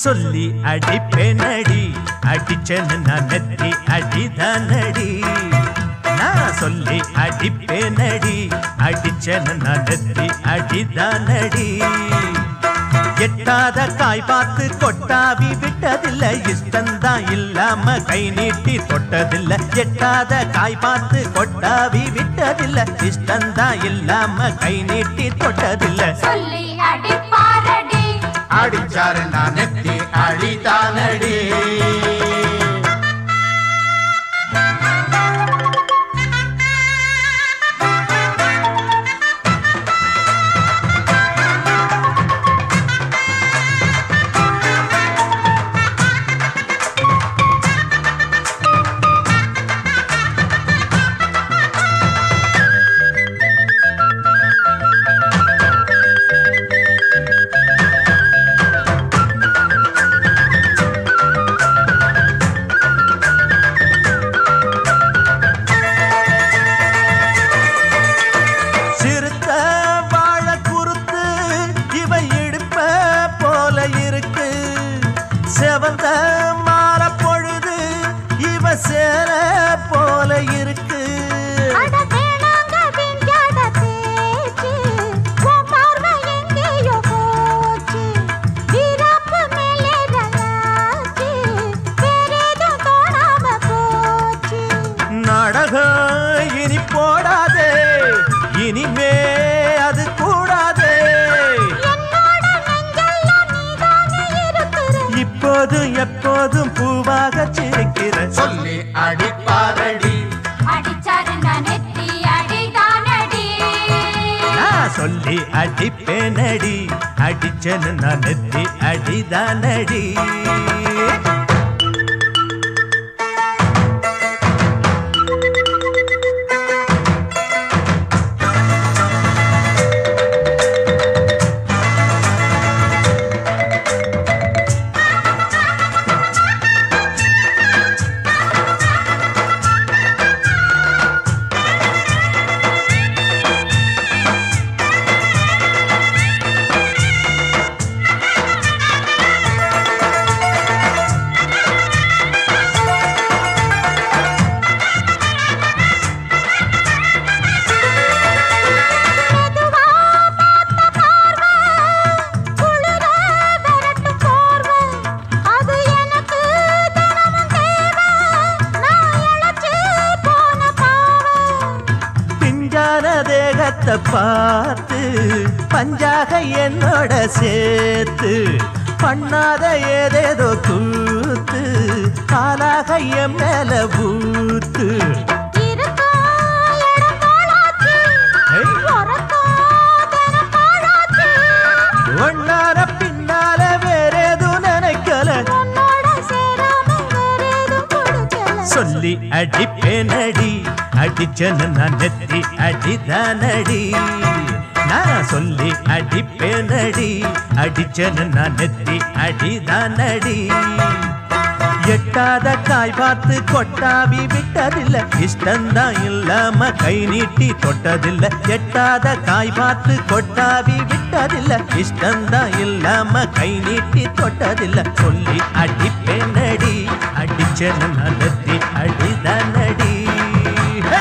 சொல்லி அடிப்பேனடி அடிச்சேன்னு நான் நெத்தி அடிதானடி நான் சொல்லி அடிப்பேனடி அடிச்சேன்னு நான் நெத்தி அடிதானடி எட்டாத காய் பார்த்து கொட்டாவி விட்டதில்லை இஷ்டந்தான் இல்லாம கை நீட்டி தொட்டதில்லை எட்டாத காய் பார்த்து கொட்டாவி விட்டதில்லை இஷ்டந்தான் இல்லாம கை நீட்டி தொட்டதில்லை சொல்லி அடிப்பாரடி அடிச்சாரு நான் நெத்தி அடிதானடி சிறுத்த வாழ குறுத்து இவ இடுப்ப போல இருக்கு செவந்த மாற பொழுது இவ சேர போல இருக்கு அட வேணாங்க விஞ்ஞான பேச்சு உன் பார்வை எங்கேயோ போச்சு வீராப்பு மேலே ரலாச்சு வேறேதும் தோணாம போச்சு நாடகம் இனி போடாதே இனிமே அது கூடாதே என்னோட நெஞ்செல்லாம் நீதானே இருக்கிற இப்போதும் எப்போதும் பூவாக சிரிக்கிற சொல்லி அடிப்பாரடி அடிச்சாரு நான் நெத்தி அடிதானடி நான் சொல்லி அடிப்பேனடி அடிச்சேன்னு நான் நெத்தி அடிதானடி மெதுவா பார்த்த பார்வை, குளிர விரட்டும் போர்வை. அது எனக்கு தினமும் தேவை. நான் இளைச்சு போன பாவை. பிஞ்சான தேகத்தை பார்த்து பஞ்சாக என்னோட சேர்த்து பண்ணாத ஏதேதோ கூத்து காலாக என் மேல பூத்து இருக்கும் இடம் போலாச்சு. ஏய். உறக்கம் தினம் பாழாச்சு. ஒன்னார பின்னால வேறேதும் நினைக்கல உன்னோட சேராம வேறேதும் கொடுக்கல. சொல்லி அடிப்பேனடி அடிச்சன்னு நான் நெத்தி அடிதானடி நான் சொல்லி அடிப்பேனடி அடிச்சன்னு நான் நெத்தி அடிதானடி எட்டாத காய் பார்த்து கொட்டாவி விட்டதில்லை இஷ்டந்தான் இல்லாம கை நீட்டி தொட்டதில்லை எட்டாத காய் பார்த்து கொட்டாவி விட்டதில்லை இஷ்டந்தான் இல்லாம கை நீட்டி தொட்டதில்லை சொல்லி அடிப்பேனடி அடிச்சேன்னு நடத்தி அடிதானடி ஹே!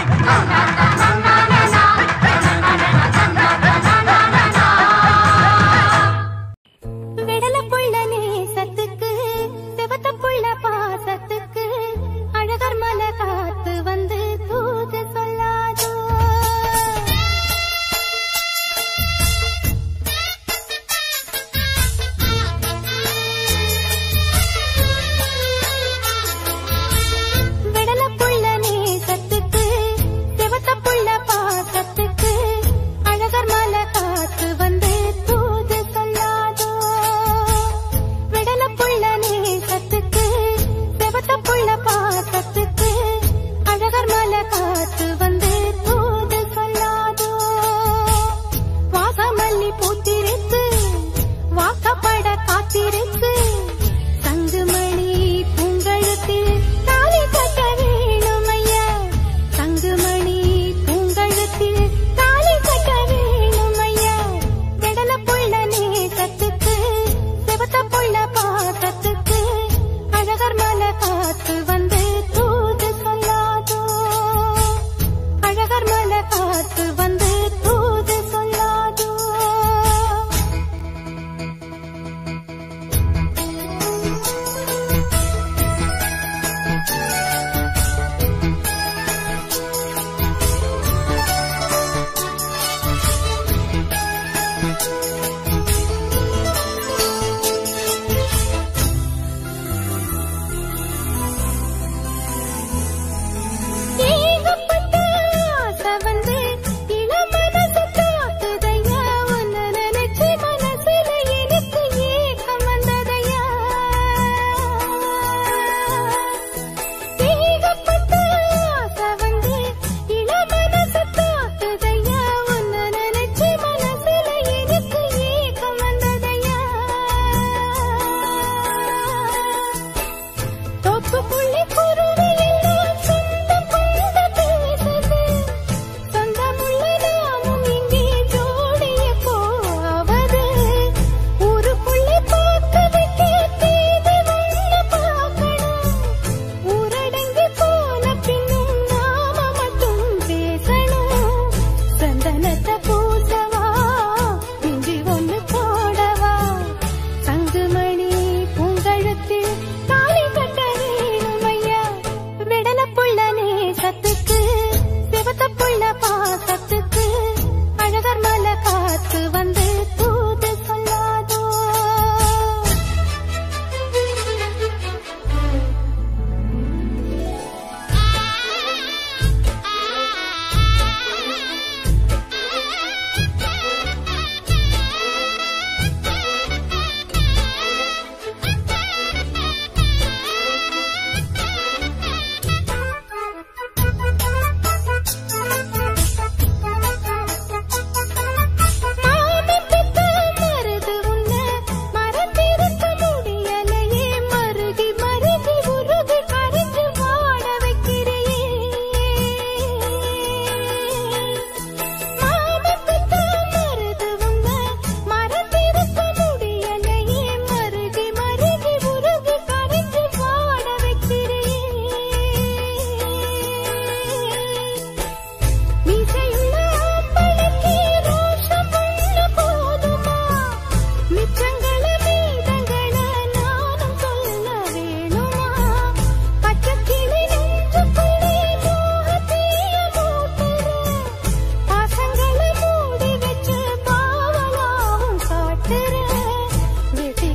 விடல புள்ள நேசத்துக்கு சிவத்த புள்ள பாசத்துக்கு அழகர் மலை காத்து வந்து தூது சொல்லாதோ விடல புள்ள நேசத்துக்கு சிவத்த புள்ள பாசத்துக்கு அழகர் மலை காத்து வந்து தூது சொல்லாதோ விடல புள்ள நேசத்துக்கு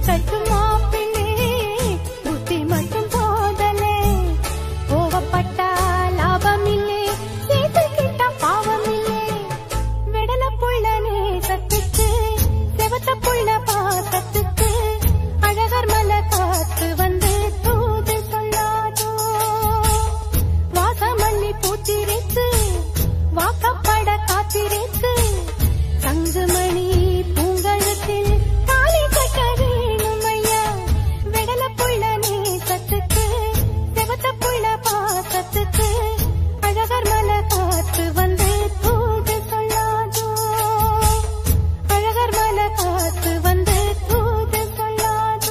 கட்டுமா பிள்ளை புத்தி மட்டும் போதலே கோவப்பட்டா லாபம் இல்லை சேர்த்து கிட்ட பாவம் இல்லை விடல புள்ள நேசத்துக்கு செவத்த புள்ள பாசத்துக்கு அழகர் மலை காத்து வந்து தூது சொல்லாதோ வாசமல்லி பூத்திருக்கு வாக்கப்பட காத்திருக்கு தங்குமணி பூங்கழுத்தில் தாலி கட்ட வேணும் ஐயா விடல புள்ள நேசத்துக்கு செவத்த புள்ள பாசத்துக்கு அழகர் மலை காத்து வந்து தூது சொல்லாதோ அழகர் மலை காத்து வந்து தூது சொல்லாதோ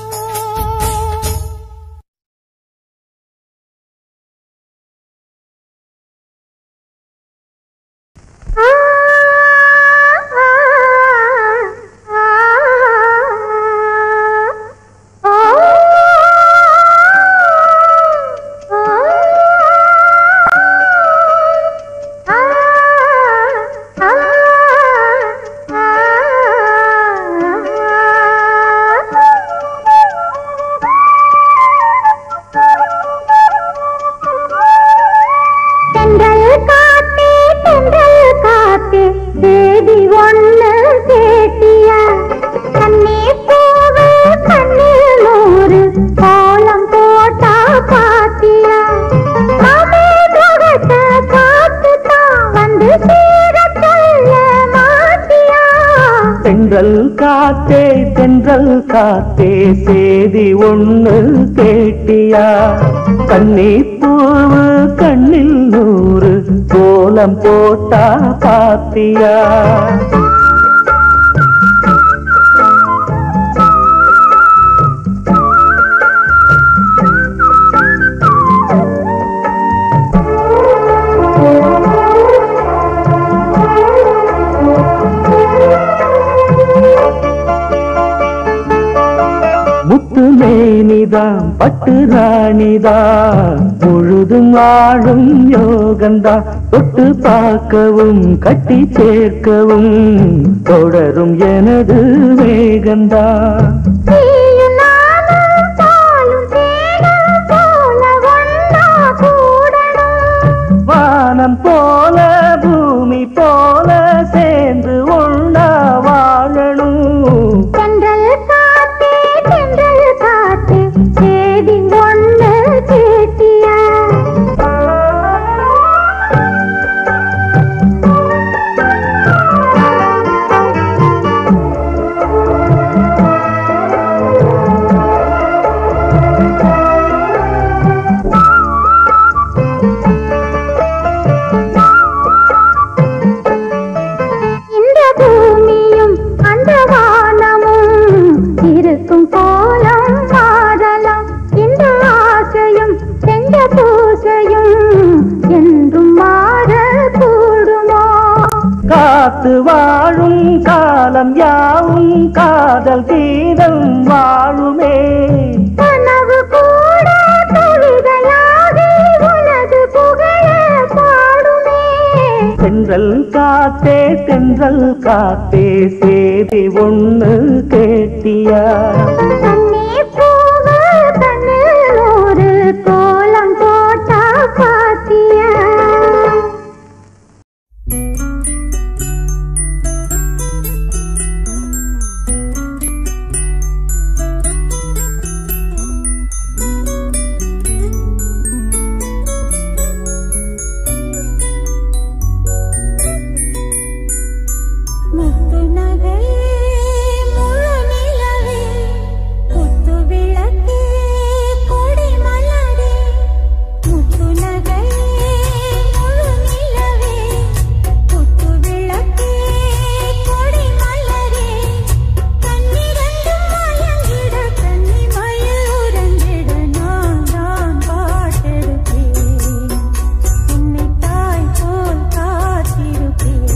தென்றல் காத்தே தென்றல் காத்தே தேதி ஒண்ணு கேட்டியா கண்ணே பூவு கண்ணில் நூறு கோலம் போட்டா பாத்தியா மாமே முகத்தை காத்து தான் வந்து சீர சொல்ல மாட்டியா தென்றல் காத்தே தென்றல் காத்தே சேதி ஒண்ணு கேட்டியா கண்ணி பூவு கண்ணில் நூறு கோலம் போட்டா பாத்தியா முத்து மேனிதான் பட்டு ராணிதான் முழுதும் வாழும் யோகந்தா தொட்டு பார்க்கவும் கட்டி சேர்க்கவும் தொடரும் எனது வேகந்தா நீயும் நானும் பாலும் தேனும் போல ஒன்னா கூடணும் வானம் போல பூமி போல சேர்ந்து ஒண்ணா வாழணும் தென்றல் காத்தே தென்றல் காத்தே சேதி ஒண்ணு கேட்டியா இந்த பூமியும் அந்த வானமும் இருக்கும் கோலம் மாறலாம் இந்த ஆசையும் சென்ற பூசையும் என்றும் மாற கூடுமோ காத்து வாழும் காலம் யாவும் காதல் கீதம் வாழுமே கனவு கூட கவிதையாகி உனது புகழ பாடுமே தென்றல் காத்தே தென்றல் காத்தே சேதி ஒண்ணு கேட்டியா கண்ணே பூவு கண்ணில் ஒரு கோலம் போட்டா பாத்தியா முத்து நகை முழு நிலவே குத்து விளக்கே கொடி மலரே முத்து நகை முழு நிலவே குத்து விளக்கே கொடி மலரே கண்ணிரண்டும் மயங்கிட கன்னி மயில் உறங்கிட நான் தான் பாட்டெடுப்பேன் உன்னை தாய் போல் காத்திருப்பேன்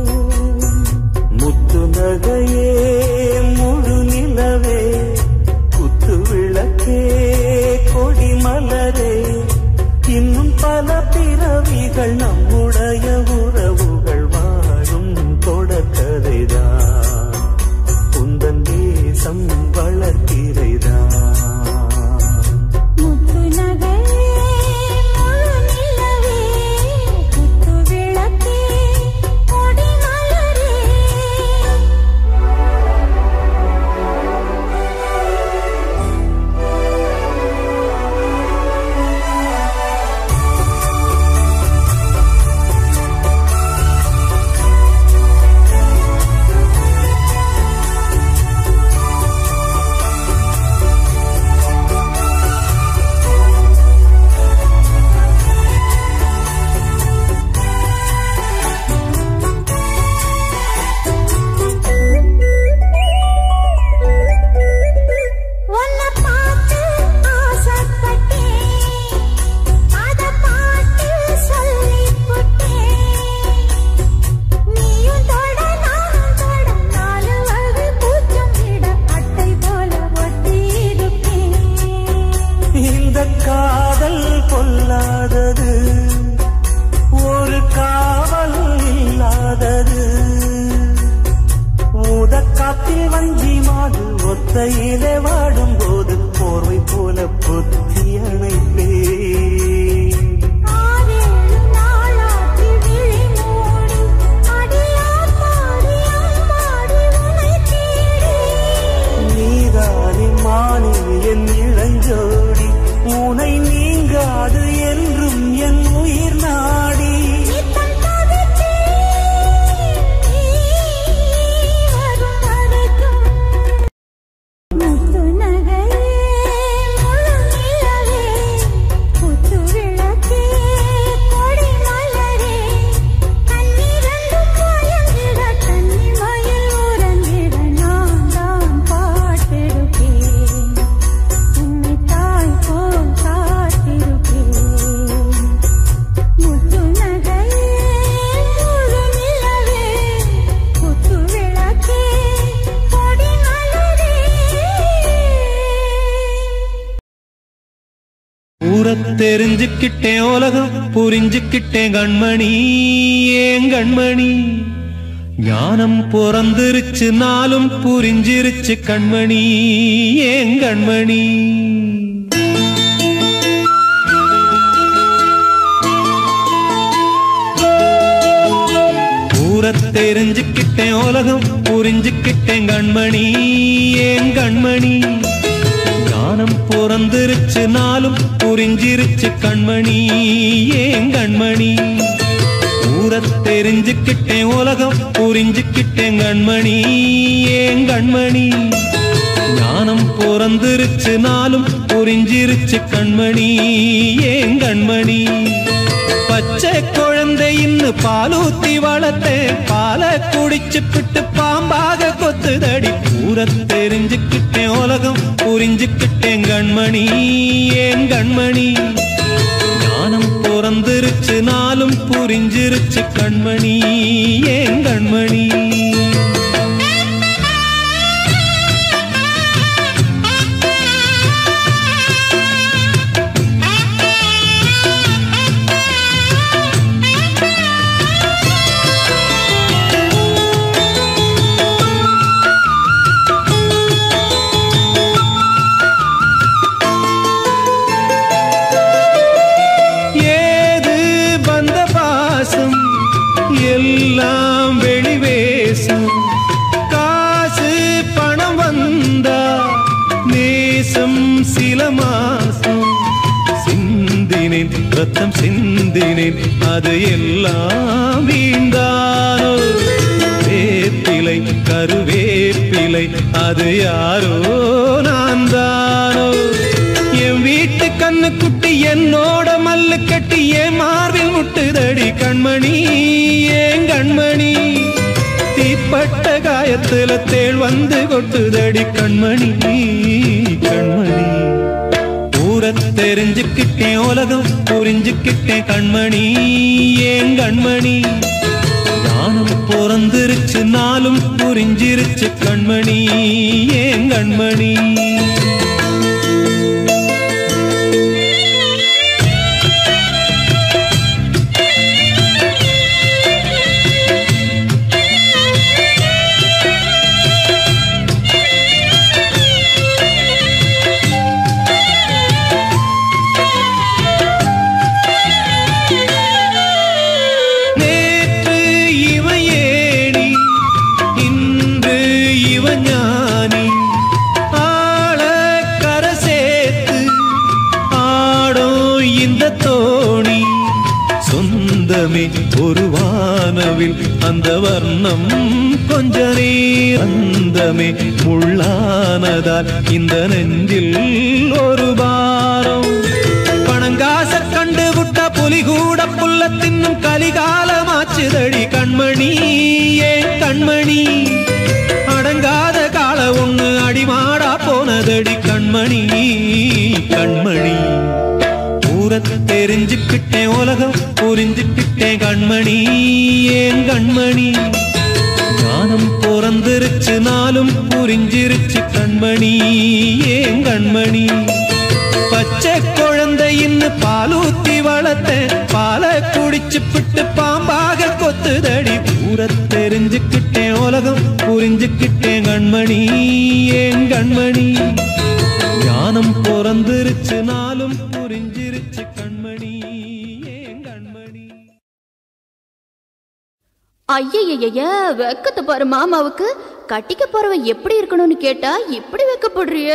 முத்து நகையே முழு நிலவே குத்து விளக்கே கொடி மலரே இன்னும் பல பிறவிகள் நம்முடைய உறவுகள் வாழும் தொடக்கதைதான் உந்தன் தேசம் வளர்க்கிற ஊரத் தெரிஞ்சுக்கிட்டேன் உலகம் புரிஞ்சுக்கிட்டேன் கண்மணி ஏன் கண்மணி ஞானம் பிறந்திருச்சு நாளும் புரிஞ்சிருச்சு கண்மணி ஏன் கண்மணி ஊரத் தெரிஞ்சுக்கிட்டேன் உலகம் புரிஞ்சுக்கிட்டேன் கண்மணி ஏன் கண்மணி ஞானம் பிறந்திருச்சு நாளும் புரிஞ்சிருச்சு கண்மணி ஏன் கண்மணி ஊரத் தெரிஞ்சுக்கிட்டேன் உலகம் புரிஞ்சுக்கிட்டேன் கண்மணி ஏன் கண்மணி ஞானம் பிறந்திருச்சு நாளும் புரிஞ்சிருச்சு கண்மணி ஏன் கண்மணி பச்சை குழந்தை இன்னும் பாலூத்தி வளர்த்தேன் பாலை குடிச்சு பிட்டு பாம்பாக கொத்துதடி ஊர தெரிஞ்சுக்கிட்டேன் உலகம் புரிஞ்சுக்கிட்டேன் கண்மணி ஏன் கண்மணி ஞானம் பிறந்திருச்சு நாளும் புரிஞ்சிருச்சு கண்மணி ஏன் கண்மணி ஏது பந்த பாசம் எல்லாம் வெளிவேசம் காசு பணம் வந்தா நேசம் சில மாசம் சிந்தினேன் ரத்தம் சிந்தினேன் அது எல்லாம் வீண்டானோ வேப்பிலை கருவேப்பிலை அது யாரோ நான் தானோ என் வீட்டு கண்ணு குட்டி என்னோட மல்லு கட்டி என் மார்பில் முட்டுதடி கண்மணி ஏன் கண்மணி தீப்பட்ட காயத்துல தேள் வந்து கொட்டுதடி கண்மணி கண்மணி ஊரத் தெரிஞ்சுக்கிட்டேன் உலகம் புரிஞ்சுக்கிட்டேன் கண்மணி ஏன் கண்மணி ஞானம் பிறந்திருச்சு நாளும் புரிஞ்சிருச்சு கண்மணி ஏன் கண்மணி நேற்று இவன் ஏணி இன்று இவன் ஞானி ஆள கரை சேர்த்து ஆடும் இந்த தோணி சொந்தமே ஒரு வானவில் அந்த வர்ணம் கொஞ்ச நேரந்தமே முள்ளானதால் இந்த நெஞ்சில் ஒரு பாரம் பணங்காச கண்டு விட்ட புலி கூட புல்ல தின்னும் கலிகாலமாச்சுதடி கண்மணி ஏன் கண்மணி அடங்காத கால ஒண்ணு அடிமாடா போனதடி கண்மணி கண்மணி ஊரத் தெரிஞ்சுக்கிட்டேன் உலகம் புரிஞ்சுக்கிட்டேன் கண்மணி ஏன் கண்மணி ஞானம் பிறந்திருச்சு நாளும் புரிஞ்சிருச்சு கண்மணி ஏன் கண்மணி பச்சை குழந்தை இன்னும் பாலூத்தி வளர்த்தேன் பாலை குடிச்சு பிட்டு பாம்பாக கொத்துதடி பூர தெரிஞ்சுக்கிட்டேன் உலகம் புரிஞ்சுக்கிட்டேன் கண்மணி ஏன் கண்மணி ஞானம் பிறந்திருச்சு நாளும் புரிஞ்சிருச்சு கண்மணி ஏன் கண்மணி ஐயய்யய்ய வெக்கத்தை பாரு மாமாவுக்கு கட்டிக்க போறவ எப்படி இருக்கணும்னு கேட்டா இப்படி வெக்கப்படுறிய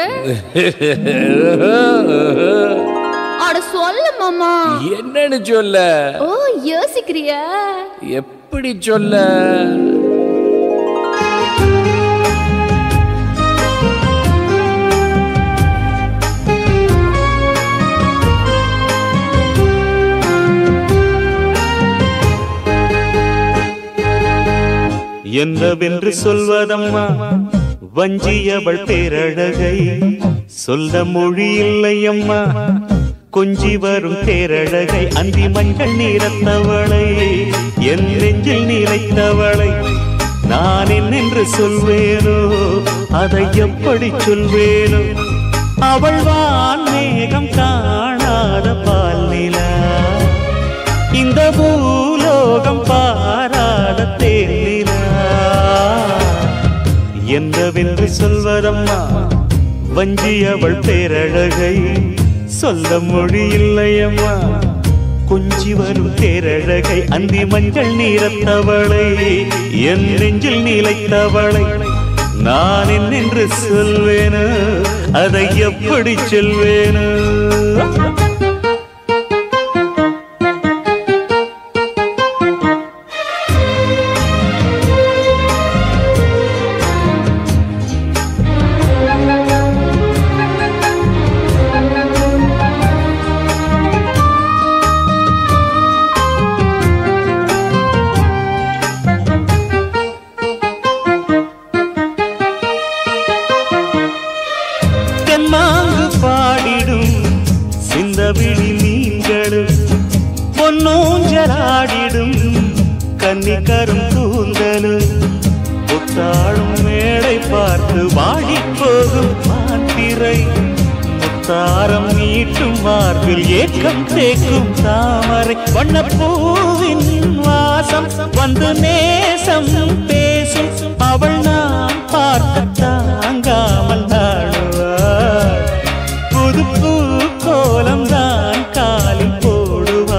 அட சொல்ல மாமா என்னன்னு சொல்ல ஓ யோசிக்கிறியா எப்படி சொல்ல என்னவென்று சொல்வதம்மா வஞ்சியவள் பேரழகை சொல்ல மொழி இல்லையம்மா கொஞ்சி வரும் பேரழகை அந்தி மஞ்சள் நிறத்தவளை என் நெஞ்சில் நிலைத்தவளை நான் என்னென்று சொல்வேனோ அதை எப்படி சொல்வேனோ அவள் வான் மேகம் காணாத என்னவென்று சொல்வதம்மா வஞ்சி அவள் பேரழகை சொல்ல மொழி இல்லையம்மா கொஞ்சி வரும் தேரழகை அந்தி மஞ்சள் நீரத்தவளை என் நெஞ்சில் நீலைத்தவளை நான் என்னென்று சொல்வேனோ அதை எப்படி சொல்வேனோ தென்மாங்கு பாடிடும் சிந்தவிழி மீன்களும் பொன்னூஞ்சலாடிடும் கன்னிக்கரும் கூந்தலும் புத்தாளும் மேடை பார்த்து வாடிப் போகும் மாத்திரை முத்தாரம் நீட்டும் மார்பில் ஏக்கம் தேக்கும் தாமரை வண்ணப்பூவின் வாசம் வந்து நேசம் பேசும் அவள் நான் பார்க்க தாங்காமல் நாடுவாள் புது பூ கோலம் தான் காலில் போடுவாள்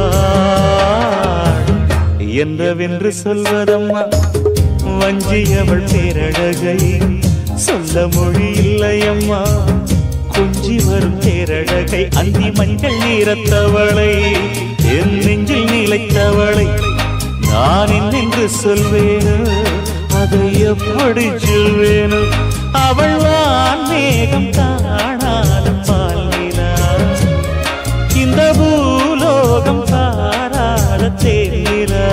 என்றவென்று சொல்வதம்மா வஞ்சி அவள் பேரழகை சொல்ல மொழி இல்லையம்மா கொஞ்சி வரும் பேரழகை அந்தி மஞ்சள் நீரத்தவளை என் நெஞ்சில் நிலைத்தவளை நான் என்னென்று சொல்வேனோ அதை எப்படி சொல்வேனோ அவள் வான் மேகம் காணாத பால் நிலா இந்த பூலோகம் பாராத தேரா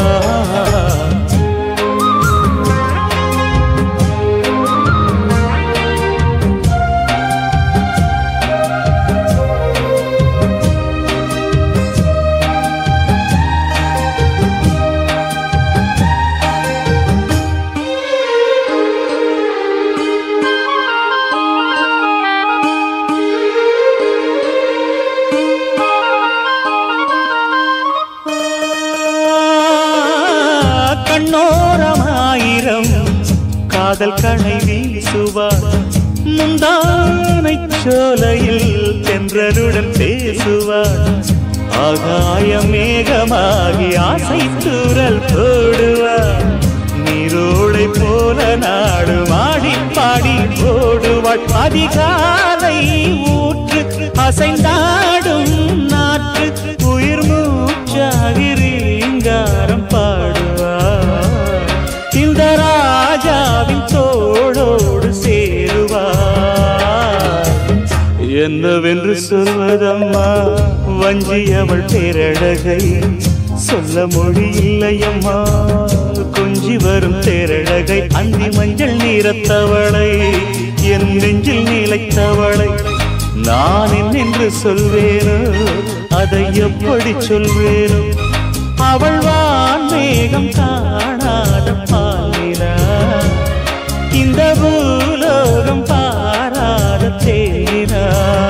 கண்ணோரமாயிரம் காதல் கணை வீசுவார் முந்தானை சோலையில் தென்றருடன் பேசுவார் ஆகாய மேகமாகி ஆசை தூரல் போடுவார் நீரோடை போல நாடு மாடி பாடி ஓடுவாள் அதிகாலை ஊற்று அசைந்தாடும் நாற்று உயிர் மூச்சாகி ரீங்காரம் பாடுவார் இந்த ராஜாவின் தோளோடு சேருவார் என்னவென்று சொல்வதம்மா வஞ்சி அவள் பேரழகை சொல்ல மொழி இல்லையம்மா கொஞ்சி வரும் தேரழகை அந்தி மஞ்சள் நீரத்தவளை என் நெஞ்சில் நீலைத்தவளை நான் என்னென்று சொல்வேனோ அதை எப்படி சொல்வேனோ அவள் வான் மேகம் காணாத பாலினா இந்த பூலோகம் பாராத தேனா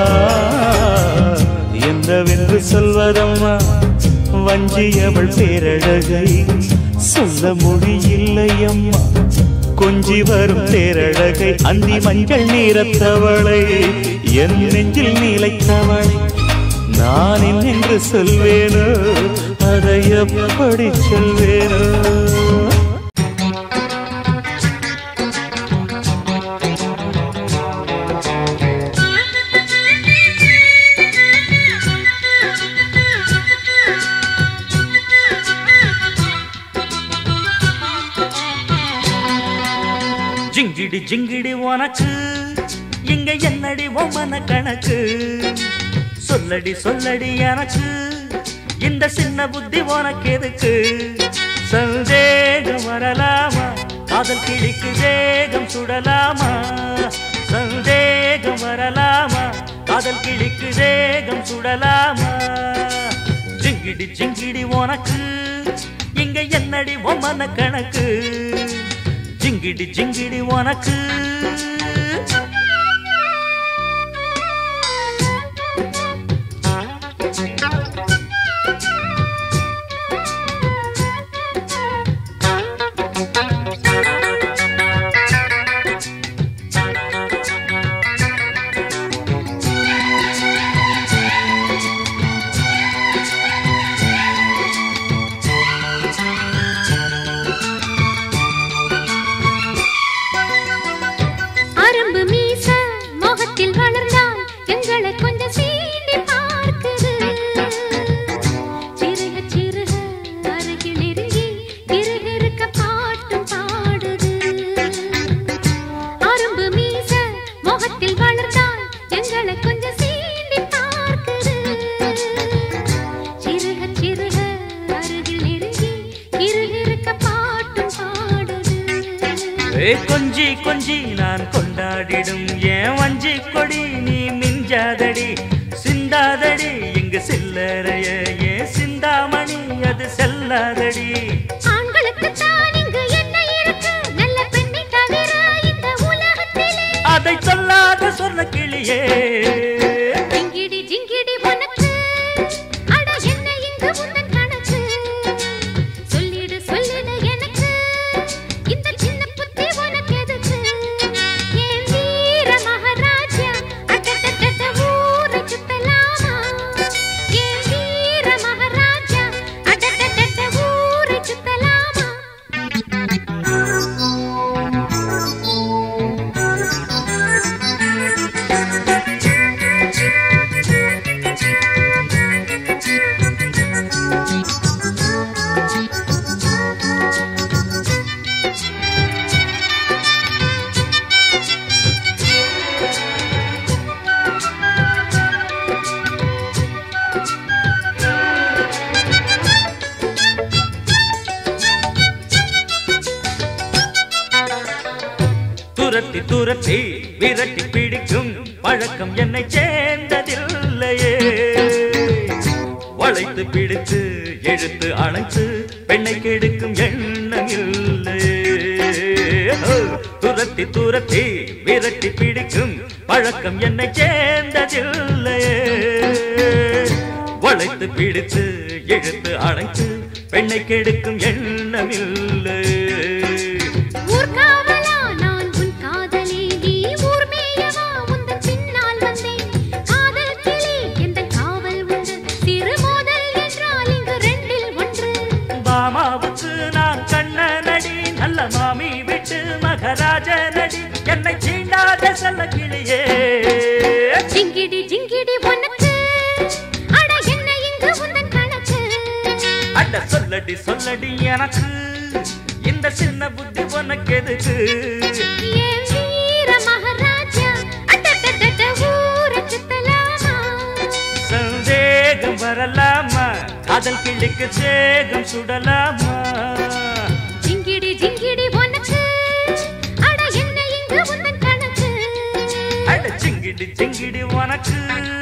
என்னவென்று சொல்வதம்மா வஞ்சி அவள் பேரழகை சொல்ல மொழி இல்லையம்மா கொஞ்சி வரும் தேரழகை அந்தி மஞ்சள் நீரத்தவளை என் நெஞ்சில் நீலைத்தவளை நான் என்னென்று சொல்வேனோ அதை எப்படி சொல்வேனோ ஜிங்கிடி ஜிங்கிடி உனக்கு இங்க என்னடி ஒம்மன கணக்கு சொல்லடி சொல்லடி எனக்கு இந்த சின்ன புத்தி உனக்கு எதுக்கு சந்தேகம் வரலாமா காதல் கிளிக்கு வேகம் சுடலாமா சந்தேகம் வரலாமா காதல் கிளிக்கு வேகம் சுடலாமா ஜிங்கிடி ஜிங்கிடி உனக்கு இங்க என்னடி ஒம்மன கணக்கு ஜிங்கிடி ஜிங்கிடி உனக்கு கொஞ்சம் சீண்டி பார்க்குது சிறுக சிறுக அருகில் நெருங்கி கிறுகிறுக்க பாட்டும் பாடுது அரும்பு மீச முகத்தில் வளர்ந்தால் எங்களை கொஞ்சம் சீண்டி பார்க்குது சிறுக சிறுக அருகில் நெருங்கி கிறுகிறுக்க பாட்டும் பாடுது ஏ கொஞ்சி கொஞ்சி நான் கொண்டாடிடும் ஏன் வஞ்சி கொடி நீ மிஞ்சாதடி சிந்தாதடி இங்கு சில்லறைய ஏன் சிந்தாமணி அது செல்லாதடி ஆண்களுக்கு தான் இங்கு என்ன இருக்கு நல்ல பெண்ணை தவிர இந்த உலகத்திலே அதை சொல்லாத சொன்ன கிளியே ஜிங்கிடி ஜிங்கிடி உனக்கு அட என்ன இங்கு உந்தன் கணக்கு சொல்லிடு சொல்லிடு எனக்கு இந்த சின்ன புத்தி உனக்கு எதுக்கு என் வீர மகாராஜா அடடடட ஊரை சுத்தலாமா என் வீர மகாராஜா அடடடட ஊரை சுத்தலாமா துரத்தி துரத்தி விரட்டி பிடிக்கும் பழக்கம் என்னை சேர்ந்ததில்லையே வளைத்து பிடித்து இழுத்து அணைத்து பெண்ணை கெடுக்கும் எண்ணம் இல்லையே துரத்தி துரத்தி விரட்டி பிடிக்கும் பழக்கம் என்னை சேர்ந்ததில்லையே வளைத்து பிடித்து இழுத்து அணைத்து பெண்ணை கெடுக்கும் எண்ணம் இல்லையே ஊர்காவலா நான் உன் காதலி நீ ஊர் மேயவா உந்தன் பின்னால் வந்தேன் காதல் கிளி எந்த காவல் உண்டு திருமோதல் என்றால் இங்கு ரெண்டில் ஒன்று மாமாவுக்கு நான் கண்ண நடி நல்ல மாமி விட்டு மகராஜ நடி என்னை சீண்டாத செல்ல கிளியே ஜிங்கிடி ஜிங்கிடி உனக்கு அட என்ன இங்கு உந்தன் கணக்கு அட சொல்லடி சொல்லடி எனக்கு இந்த சின்ன புத்தி உனக்கு எதுக்கு என் வீர மகாராஜா அடடடட ஊரை சுத்தலாமா சந்தேகம் வரலாமா காதல் கிளிக்கு சேகம் சுடலாமா ஜிங்கிடி ஜிங்கிடி உனக்கு அட என்ன இங்கு உந்தன் கணக்கு அட சிங்கிடி சிங்கிடி உனக்கு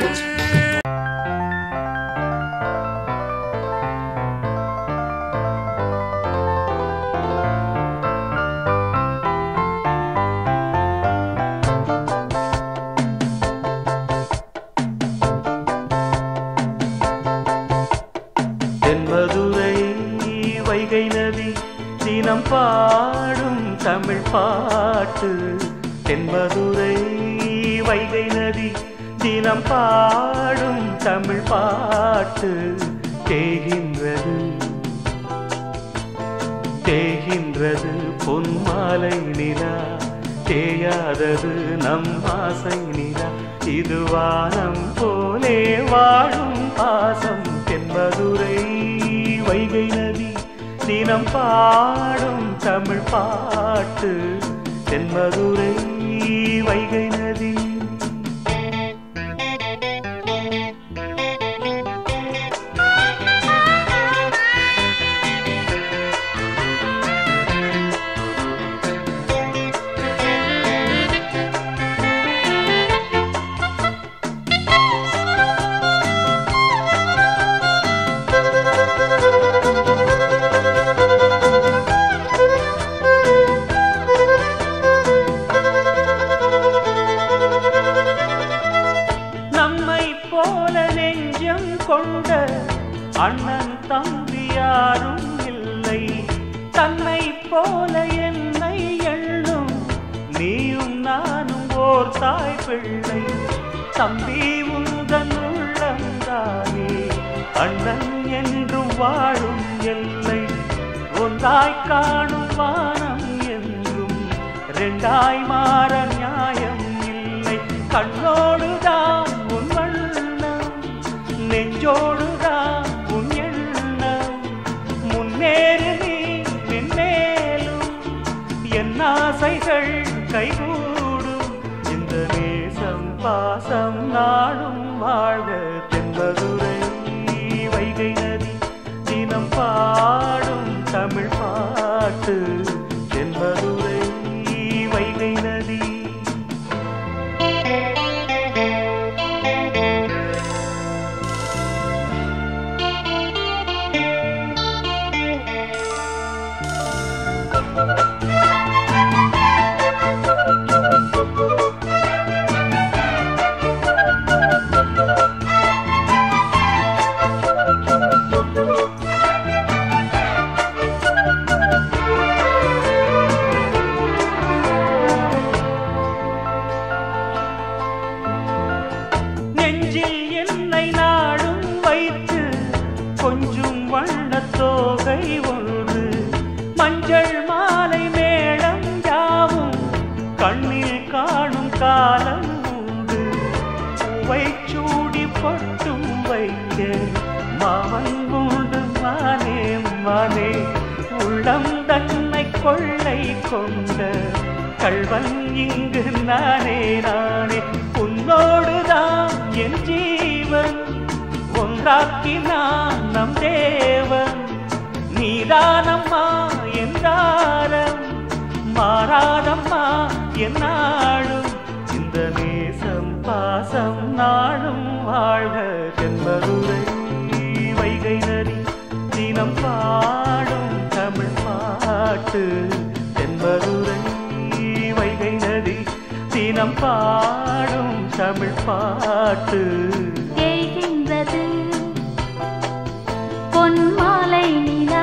தென்மதுரை வைகை நதி தினம் பாடும் தமிழ் பாட்டு தென்மதுரை வைகை நதி தினம் பாடும் தமிழ் பாட்டு தேகின்றது தேகின்றது பொன்மாலை நிலா தேயாதது நம் ஆசை நிலா இது வானம் போலே வாழும் பாசம் தென்மதுரை வைகை நதி தினம் பாடும் தமிழ் பாட்டு தென்மதுரை வைகை நதி நம்மை போல நெஞ்சம் கொண்ட அண்ணன் தம்பி யாரும் இல்லை தன்னை போல என்னை எண்ணும் நீயும் நானும் ஓர் தாய் பிள்ளை தம்பி உந்தன் உள்ளந்தானே அண்ணன் என்றும் வாழும் எல்லை ஒன்றாய் காணும் வானம் என்றும் ரெண்டாய் மாற நியாயம் இல்லை கண்ணோடுதான் உன் நெஞ்சோடுதான் உன் எண்ணம் முன்னேறு நீ மென்மேலும் என் ஆசைகள் கைகூடும் இந்த நேசம் பாசம் நாடும் வாழ்க தென்பதுரை வைகை நதி தினம் பாடும் தமிழ் பாட்டு தென்பதுரை வைகை நதி நெஞ்சில் என்னை நாடும் வைத்து கொஞ்சம் வண்ணத்தோகை ஒன்று மஞ்சள் மாலை மேளம் யாவும் கண்ணில் காணும் காலம் உண்டு பூவை சூடி பொட்டும் வைக்க மாமன் உண்டு மானே மானே உள்ளம் தன்னை கொள்ளை கொண்ட கள்வன் இங்கு நானே நானே உன்னோடுதான் என் ஜீவன் ஒன்றாக்கினான் நம் தேவன் நீதானம்மா என்றாரம் மாறாதம்மா என்னாடும் இந்த நேசம் பாசம் நாடும் வாழ்க ஜென்மதுரை வைகை நதி தினம் பாடும் தமிழ் பாட்டு தென்பதுரை வைகை நதி தினம் பாடும் தமிழ் பாட்டு தேய்கின்றது பொன் மாலை நிலா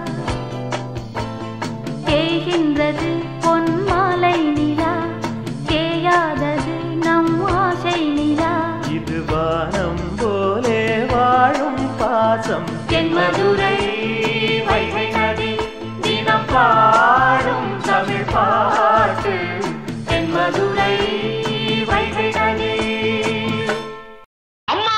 தேய்கின்றது பொன் மாலை நிலா தேயாதது நம் ஆசை நிலா இது வானம் போலே வாழும் பாசம் தென்மதுரை வைகை நதி தினம் பாடும் தமிழ் பாட்டு தென்மதுரை வைகை நதி அம்மா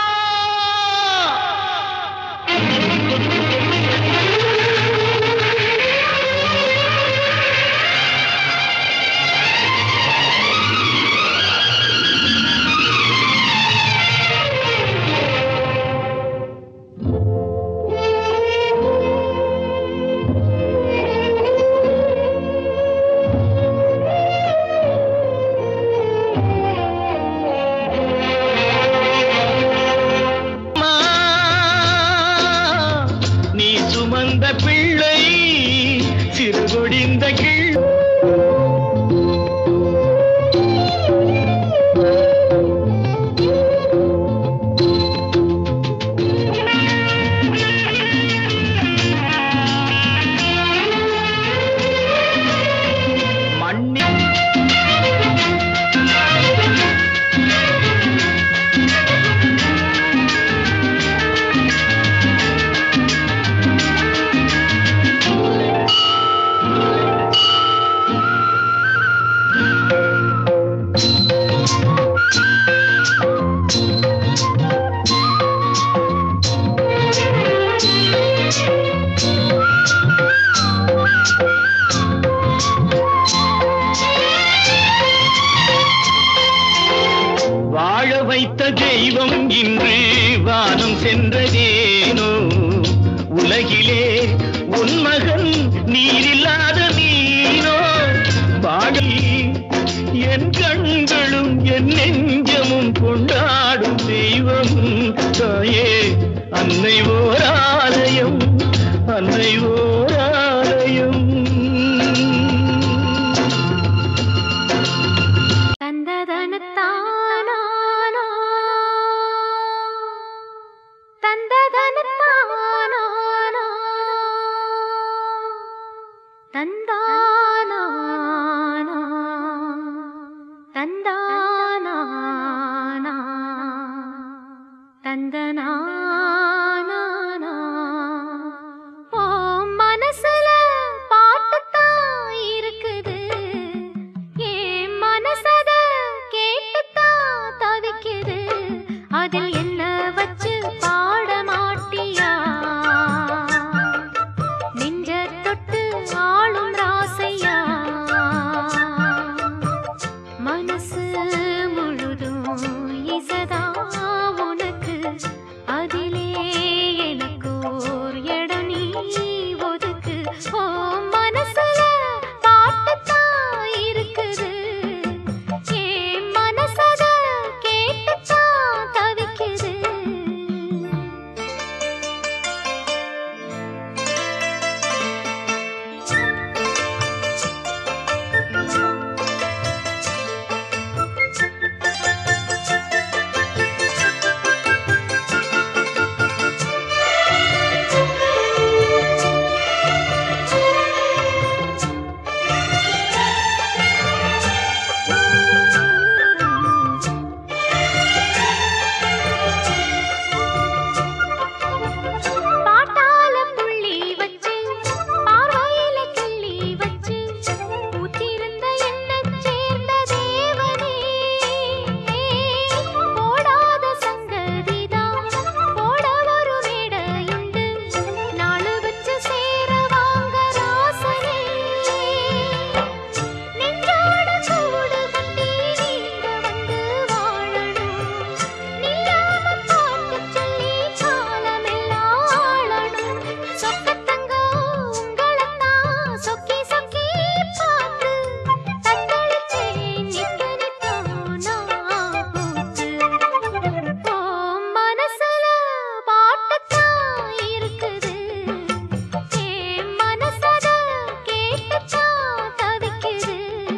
நீ சுமந்த பிள்ளை சிறுகொடிந்த கீழ் மண்ணி வாழ வைத்த தெய்வம் இன்று வானம் சென்றதேனோ உலகிலே உன் மகன் நீரில்லாத மீனோ பாடி என் கண்களும் என் நெஞ்சமும் கொண்டாடும் தெய்வம் தாயே அன்னை ஓர் ஆலயம் அன்னை ஓர் ஆலயம் தந்ததனத்தானா தந்ததனத்தானா தந்தானா தந்தானா தந்தனானா ஓ மனசுல பாட்டுத்தான் இருக்குது ஏன் மனசத கேட்டுத்தான் தவிக்குது அதில் என்ன வச்சு மீசதா உனக்கு அதிலே எனக்கு ஓர் இடம் நீ ஒதுக்கு ஓ மனசுல பாட்டுத்தான் இருக்குது என் மனசத கேட்டுத்தான் தவிக்குது பாட்டால புள்ளி வச்சு பார்வையில கிள்ளி வச்சு பூத்திருந்த என்னைச் சேர்ந்த தேவனே போடாத சங்கதிதான் போட ஒரு மேடையுண்டு நாளு வச்சு சேர வாங்க ராசனே நெஞ்சோட கூடு கட்டி நீங்க வந்து வாழணும் நில்லாம பாட்டு சொல்லி காலமெல்லாம் ஆளணும் சொக்கத்தங்கம் உங்களத்தான் சொக்கி சொக்கி பார்த்து தத்தளிச்சேன் நித்த நித்தம் நான் பூத்து ஓ மனசுல பாட்டுத்தான் இருக்குது என் மனசத கேட்டுத்தான் தவிக்குது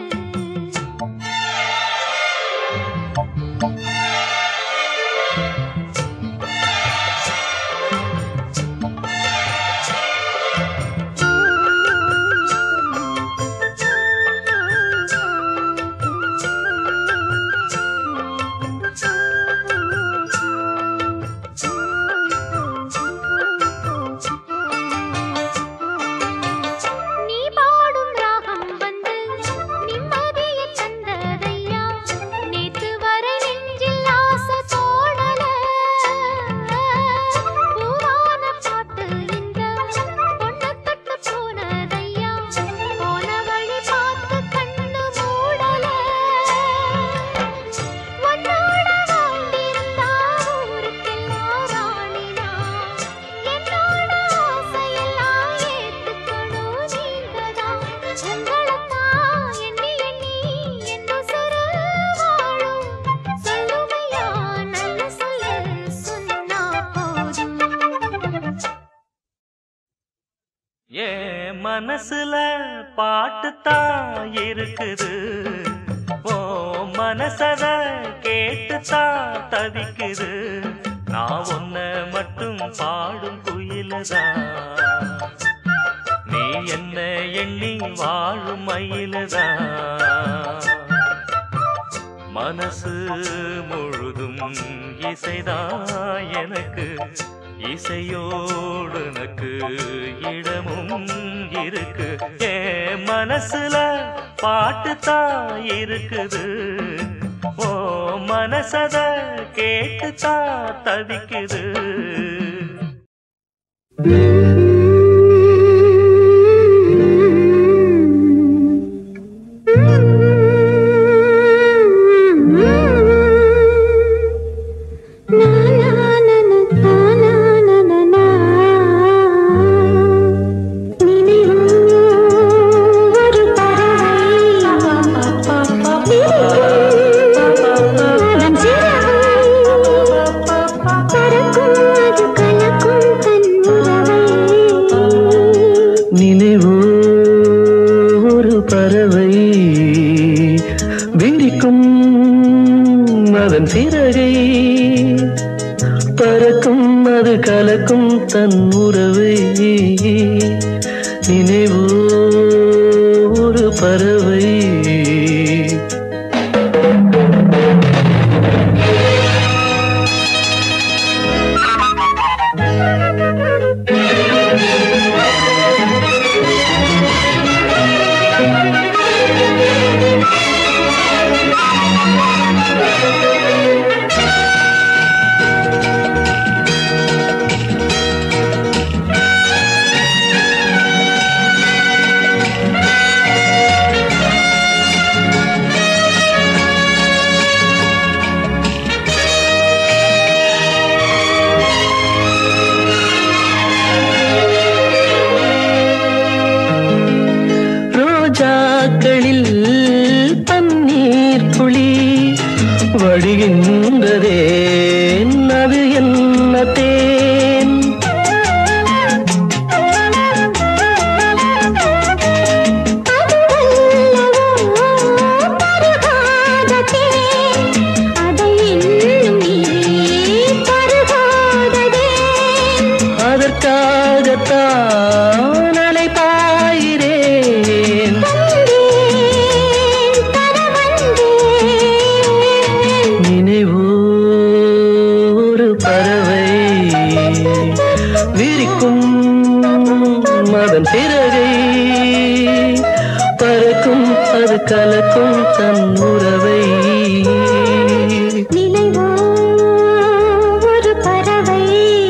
நீ பாடும் ராகம் வந்து நிம்மதியை தந்ததையா நேத்து வரை நெஞ்சில் ஆசை தோணல பூவான பாட்டு இந்த பொண்ணு தொட்டு போனதையா போன வழி பார்த்து கண்ணு மூடல உன்னோட வாழ்ந்திருந்தா ஊருக்கெல்லாம் ராணினா என்னோட ஆசையெல்லாம் ஏத்துக்கணும் நீங்கதான் உங்களைத்தான் எண்ணி எண்ணி என்ன சுரு வாழும் சொல்லுமையா நல்ல சொல்லு சொன்னா போதும் ஏ மனசுல பாட்டுத்தான் இருக்குது ஓ மனசத கேட்டுத்தான் தவிக்குது நான் ஒன்ன மட்டும் பாடும் குயிலதான் நீ என்ன எண்ணி வாழும் மயிலதான் மனசு முழுதும் இசைதான் எனக்கு இசையோடு எனக்கு இடமும் இருக்கு ஏ மனசுல பாட்டு தான் இருக்குது ஓ மனசத கேட்டு தான் தவிக்குது நினைவோ ஒரு பறவை விரிக்கும் அதன் சிறகை பறக்கும் அது கலக்கும் தன் உறவை நினைவோ ஒரு பறவை ஆ கலக்கும் தன் உறவை நினைவோ ஒரு பறவை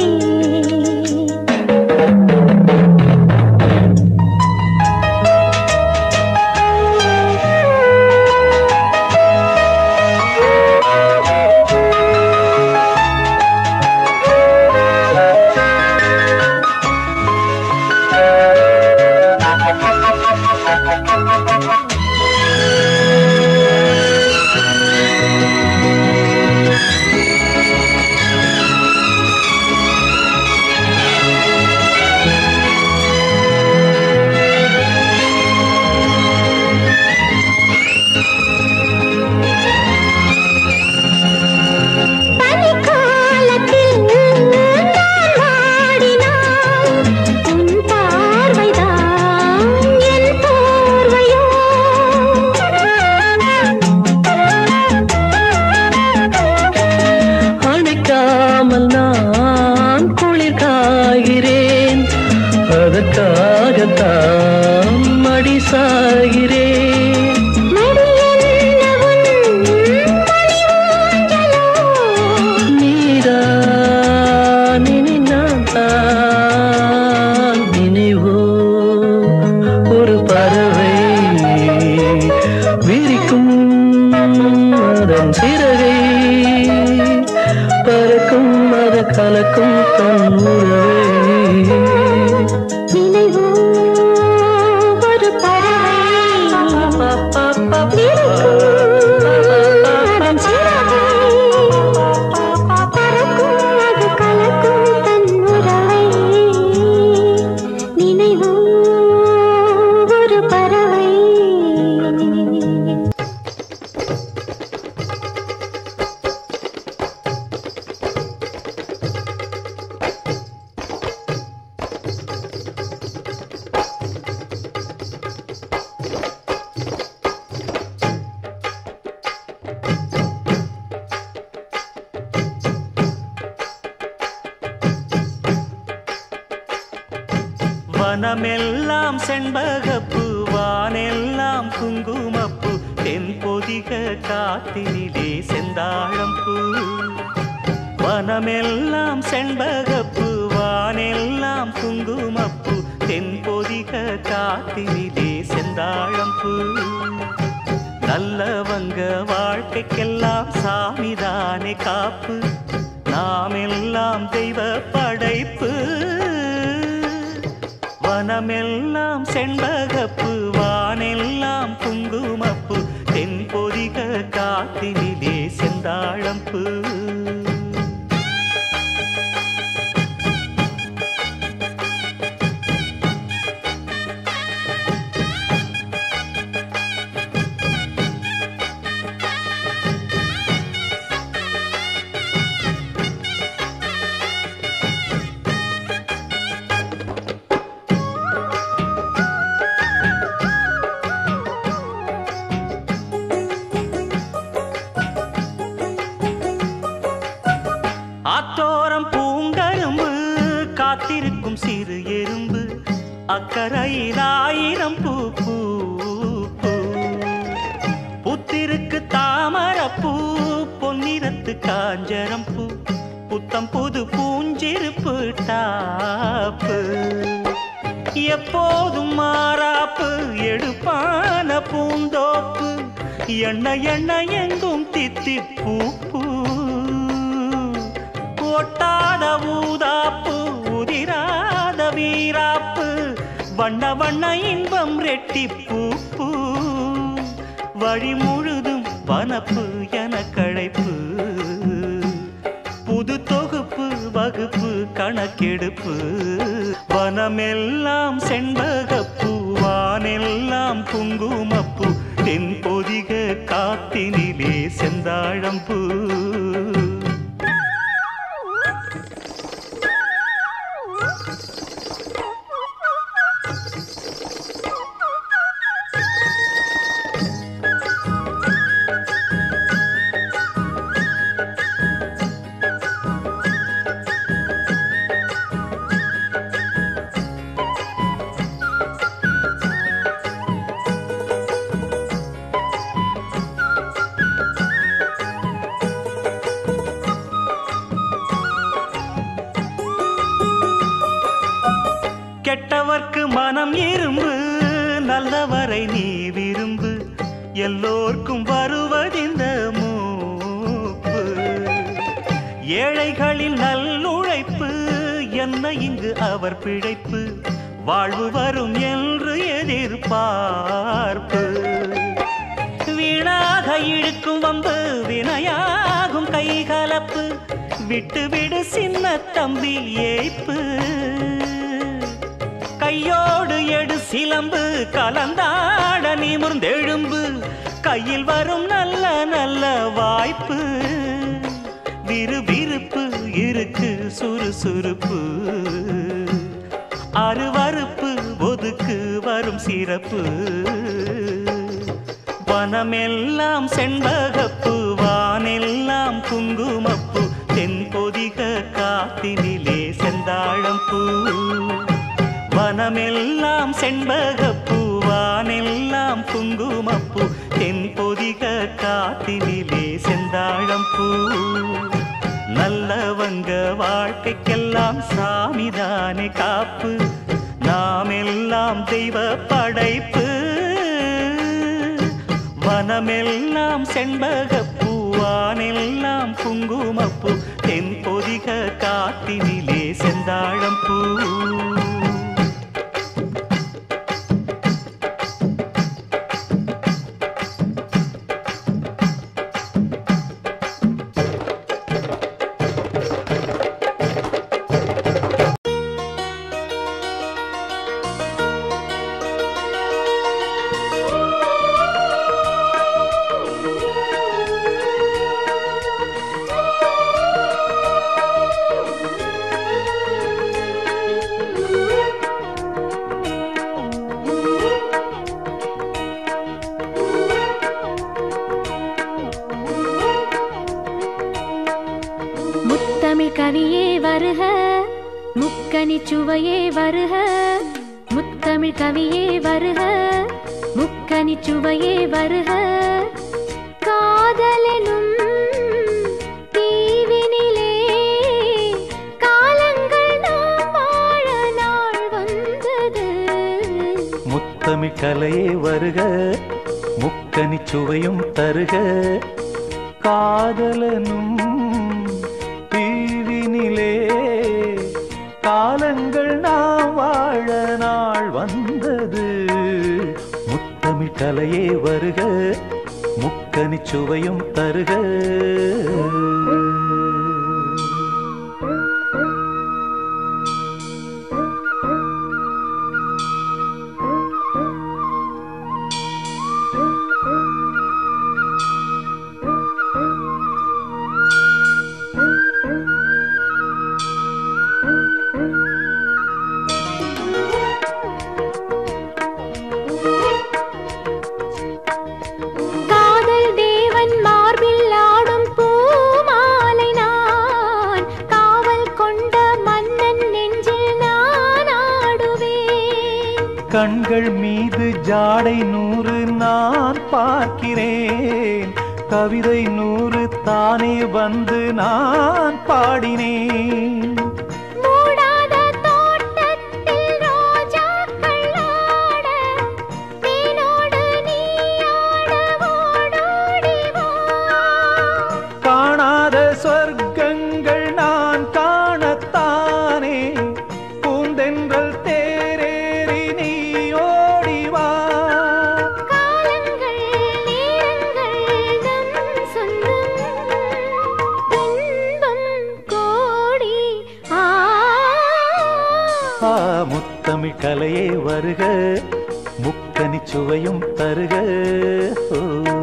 பனிக்காலத்தில் நான் வாடினால் உன் பார்வைதான் என் போர்வையோ அணைக்காமல் நான் குளிர் காகிறேன் அதற்காகத்தான் மடி சாகிறேன் மடி என்ன உன் மணி ஊஞ்சலோ நீதான் இனி நான் தான் நினைவோ ஒரு பறவை விரிக்கும் அதன் சிறகை பறக்கும் அது கலக்கும் தன் உறவை நினைவோ ஒரு பறவை அதன் சிறகை பறக்கும் அது கலக்கும் தன் உறவை நினைவோ ஒரு பறவை வனமெல்லாம் செண்பகப்பு வானெல்லாம் குங்குமப்பு தென்பொதிக காத்தினிலே செந்தாழம்பூ வனமெல்லாம் செண்பகப்பு வானெல்லாம் குங்குமப்பு தென்பொதிக காத்தினிலே செந்தாழம்பூ நல்லவங்க வாழ்க்கைக்கெல்லாம் சாமிதானே காப்பு நாம் எல்லாம் தெய்வ படைப்பு வனமெல்லாம் செண்பகப்பு வானெல்லாம் குங்குமப்பு தென்பொதிக காத்தினிலே செந்தாழம்பு ஆத்தோரம் பூங்கரும்பு காத்திருக்கும் சிறு எறும்பு அக்கறையில் ஆயிரம் பூ பூ பூ. புத்திருக்கு தாமரப்பூ பொன்னிறத்து காஞ்சரம் பூ புத்தம் புது பூஞ்சிருப்பு டாப்பு எப்போதும் மாறாப்பு எடுப்பான பூந்தோப்பு எண்ண எண்ண எங்கும் தித்தி பூ பூ ஒட்டாத ஊதாப்பு உதிராத வீராப்பு வண்ண வண்ண இன்பம் ரெட்டிப்பூ பூ வழி முழுதும் வனப்பு என கழைப்பு புது தொகுப்பு வகுப்பு கணக்கெடுப்பு வனமெல்லாம் செண்பகப்பூ வானெல்லாம் குங்குமப்பூ தென்பொதிக காத்தினிலே செந்தாழம்பூ கெட்டவர்க்கு மனம் இரும்பு நல்லவரை நீ விரும்பு எல்லோர்க்கும் வருவதிந்த மூப்பு ஏழைகளின் நல்லுழைப்பு என்ன இங்கு அவர் பிழைப்பு வாழ்வு வரும் என்று எதிர்பார்ப்பு வீணாக இழுக்கும் வம்பு வினையாகும் கைகலப்பு விட்டு விடு சின்ன தம்பி ஏய்ப்பு கையோடு எடு சிலம்பு கலந்தாட நிமிர்ந்தெழும்பு கையில் வரும் நல்ல நல்ல வாய்ப்பு விறுவிறுப்பு இருக்கு சுறுசுறுப்பு அருவறுப்பு ஒதுக்கு வரும் சிறப்பு வனமெல்லாம் செண்பகப்பு வானெல்லாம் குங்குமப்பு தென்பொதிக காத்தினிலே செந்தாழம் பூ வனமெல்லாம் செண்பகப்பூ வானெல்லாம் குங்குமப்பூ தென்பொதிக காத்தினிலே செந்தாழம் பூ நல்லவங்க வாழ்க்கைக்கெல்லாம் சாமிதானே காப்பு நாம் எல்லாம் தெய்வ படைப்பு வனமெல்லாம் செண்பகப்பூ வானெல்லாம் குங்குமப்பூ தென்பொதிக காத்தினிலே செந்தாழம் பூ முத்தமிழ் கவியே வருக முக்கனி சுவையே வருக முத்தமிழ் கவியே வருக முக்கனி சுவையே வருக காதலெனும் தீவினிலே காலங்கள் நாம் வாழ நாள் வந்தது முத்தமிழ் கலையே வருக முக்கனி சுவையும் தருக காதலனும் தீவினிலே காலங்கள் நாம் வாழ நாள் வந்தது முத்தமிழ் கலையே வருக முக்கனி சுவையும் தருக காதல் தேவன் மார்பில் ஆடும் பூமாலை நான் காவல் கொண்ட மன்னன் நெஞ்சில் நான் ஆடுவேன் கண்கள் மீது ஜாடை நூறு நான் பார்க்கிறேன் கவிதை நூறு தானே வந்து நான் பாடினேன் மூடாத தோட்டத்தில் ரோஜாக்கள் ஆட தேனோடு நீ ஆட ஓடோடி வா காணாத சொர்க்கங்கள் நான் காணத்தானே பூந்தென்றல் தேரேறி நீ ஓடிவா காலங்கள் நேரங்கள் நம் சொந்தம் இன்பம் கோடி ஆ ஆ முத்தமிழ் கலையே வருக முக்கனி சுவையும் தருக ஓ.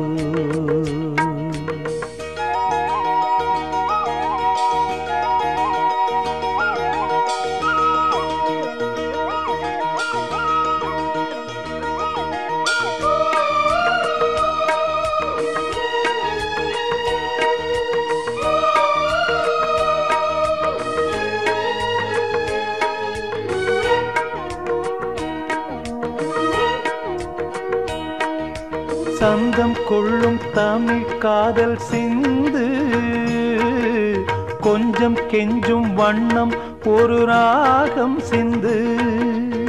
சந்தம் கொள்ளும் தமிழ் காதல் சிந்து கொஞ்சம் கெஞ்சும் வண்ணம் ஒரு ராகம் சிந்து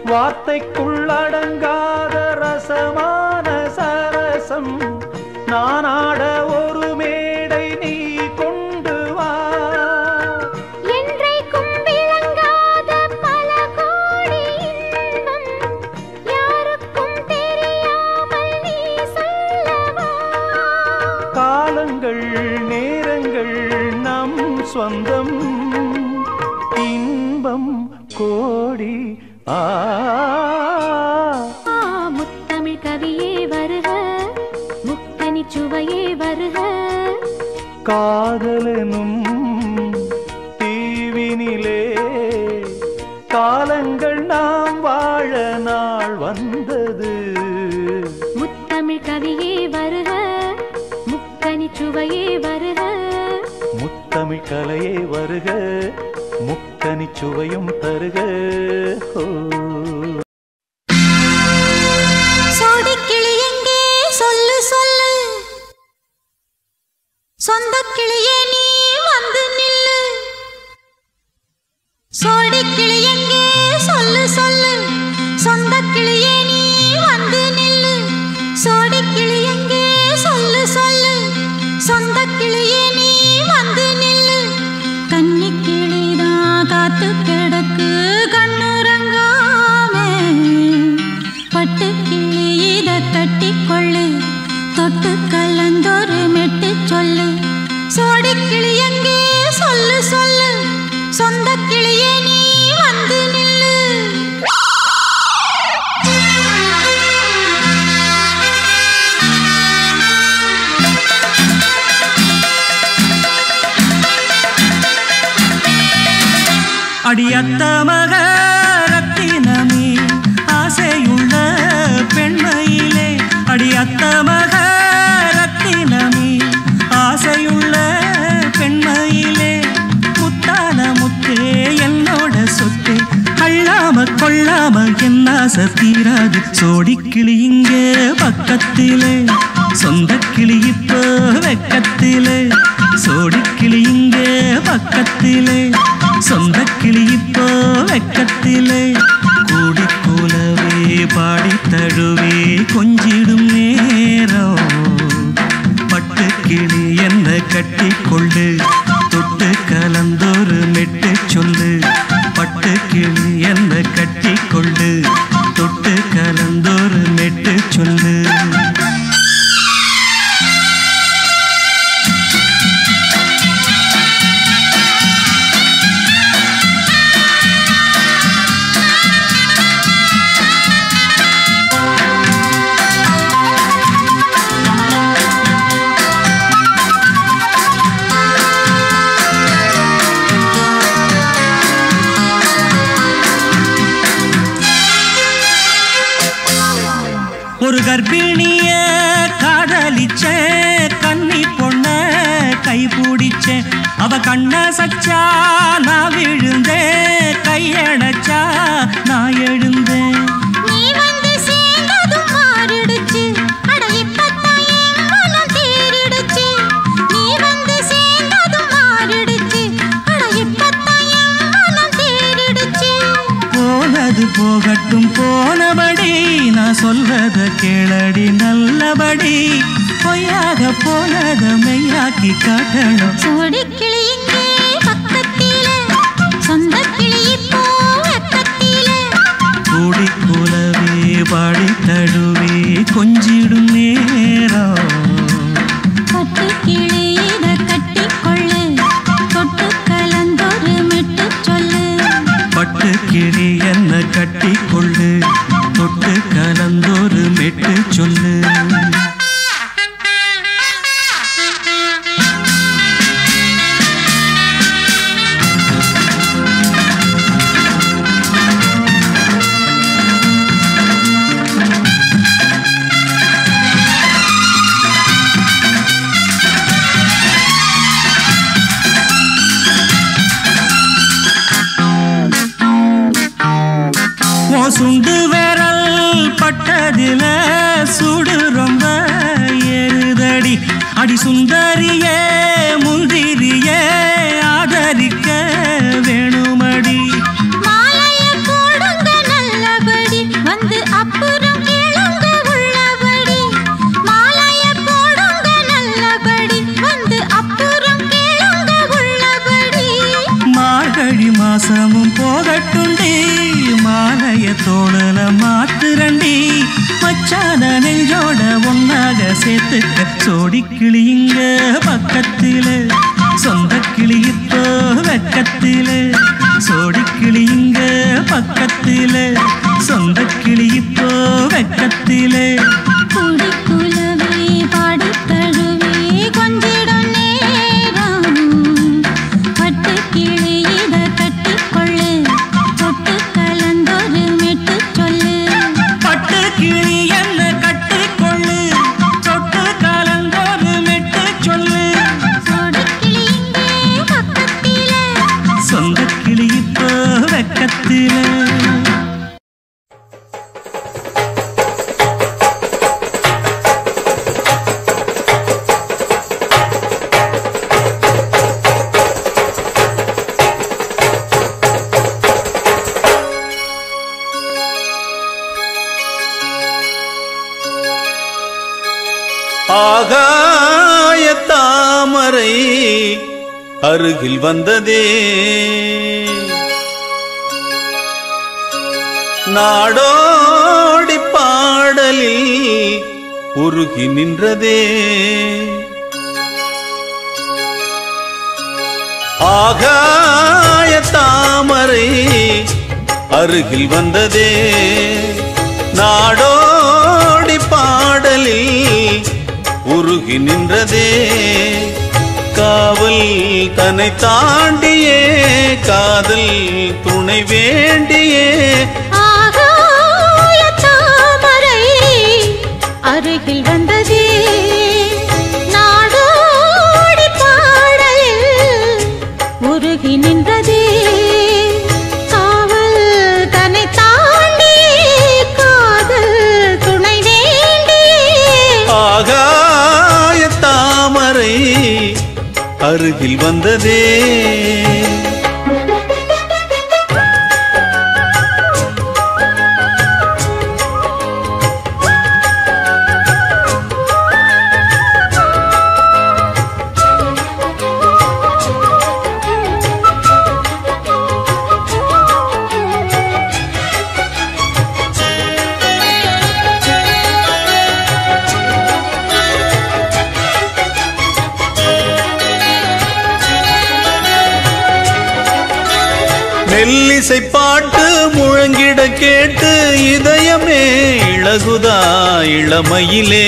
வார்த்தைக்குள்ளடங்காத ரசமான சரசம் நானாட ஒரு மேடை நீ கொண்டு வா என்றைக்கும் விளங்காத பல கோடி இன்பம் யாருக்கும் தெரியாமல் நீ சொல்லவா காலங்கள் நேரங்கள் நம் சொந்தம் இன்பம் கோடி ஆ ஆ, முத்தமிழ் கவியே வருக முத்தனி சுவையே வருக காதலனும் தீவினிலே காலங்கள் நாம் வாழ நாள் வந்தது முத்தமிழ் கவியே வருக முக்கனி சுவையே வருக முத்தமிழ் கலையே வருக முக்கனி சுவையும் தருக ஓ சோடிக்கிளி எங்கே சொல்லு சொல்லு சொந்த கிளியே நீ வந்து நில்லு சோடிக்கிளி எங்கே சொல்லு சொல்லு சொந்த கிளியே நீ வந்து நில்லு சோடிக்கிளி எங்கே சொல்லு சொல்லு சொந்த கிளியே நீ வந்து நில்லு கன்னி கிளிதான் காத்து கிடக்கு கண்ணுறங்காமே பட்டு கிளி இத கட்டிக்கொள்ளு தொட்டு கலந்தொரு மெட்டு சொல்லு சோடி கிளி எங்கே சொல்லு சொல்லு சொந்த கிளியே நீ வந்து நில்லு அடியத்த மக ரத்தினமே ஆசையுள்ள பெண்மையிலே அடியத்த மக ரத்தினமே ஆசையுள்ள பெண்மையிலே முத்தான முத்தே என்னோட சொத்து அள்ளாம கொள்ளாம என்ன ஆசை தீராது சோடிக்கிளி இங்கே பக்கத்திலே சொந்த கிளி இப்போ வெக்கத்திலே சோடிக்கிளி இங்கே பக்கத்திலே சொந்த கிளி இப்போ வெக்கத்திலே கூடி கூலவே பாடி தழுவே கொஞ்சிடும் நேரம் பட்டு கிளி என்ன கட்டி கொள்ளு தொட்டு கலந்தொரு மெட்டு சொல்லு பட்டு கிளி என்ன கட்டி கொள்ளு தொட்டு கலந்தொரு மெட்டு சொல்லு ஒரு கர்ப்பிணிய காதலிச்ச கன்னி பொண்ண கை பிடிச்சேன் அவ கண்ண சச்சா நான் விழுந்தேன் கையடைச்சா நான் எழுந்தேன் நீ வந்து சேர்ந்ததும் மாறிடுச்சு அட இப்பத்தான் என் மனம் தேறிடுச்சு நீ வந்து சேர்ந்ததும் மாறிடுச்சு அட இப்பத்தான் என் மனம் தேறிடுச்சு போனது போகட்டும் போனபடி நான் சொல்றத கேளடி நல்லபடி பொய்யாக போனத மெய்யாக்கி காட்டணும் சோடி கிளி இங்கே பக்கத்திலே சொந்த கிளி இப்போ வெக்கத்திலே கூடி கூலவே பாடி தழுவே கொஞ்சிடும் நேரம் பட்டு கிளி இத கட்டிக்கொள்ளு தொட்டு கலந்தொரு மெட்டு சொல்லு பட்டு கிளி என்ன கட்டி கொள்ளு தொட்டு கலந்தொரு மெட்டு சொல்லு உன் சுண்டு விரல் பட்டதில சுடு ரொம்ப ஏறுதடி அடி சுந்தரியே முந்திரியே ஆதரிக்க வேணுமடி மாலைய போடுங்க நல்லபடி தோளுல மாத்துரண்டி மச்சான நெஞ்சோட ஒன்னாக சேர்த்துக்க சோடி கிளியுங்க பக்கத்தில சொந்த கிளி இப்போ வெக்கத்தில சோடி கிளியுங்க பக்கத்தில சொந்த கிளி இப்போ வெக்கத்தில குடிக்குலவே பாடித் தழுவே கொஞ்சிடும் நேரம். பட்டுக் கிளி இத கட்டிக்கொள்ளு, தொட்டு கலந்தொரு மெட்டுச் சொல்லு. பட்டு கிளி என்ன கட்டிக்கொள்ளு தொட்டு கலந்தோரு மெட்டு சொல்லு சோடிக் கிளி இங்கே பக்கத்திலே. சொந்த கிளி இப்போ வெக்கத்தில ஆகாய தாமரை அருகில் வந்ததே நாடோடி பாடலில் உருகி நின்றதே ஆகாய தாமரை அருகில் வந்ததே நாடோடி பாடலில் உருகி நின்றதே காவல் தன்னை தாண்டியே காதல் துணை வேண்டியே ஆகாய தாமரை அருகில் வந்ததே நாடோடி பாடலில் உருகி நின்றதே காவல் தன்னை தாண்டி காதல் துணை வேண்டியே ஆகாய தாமரை அருகில் வந்ததே மெல்லிசை பாட்டு முழங்கிட கேட்டு இதயமே இழகுதா இளமையிலே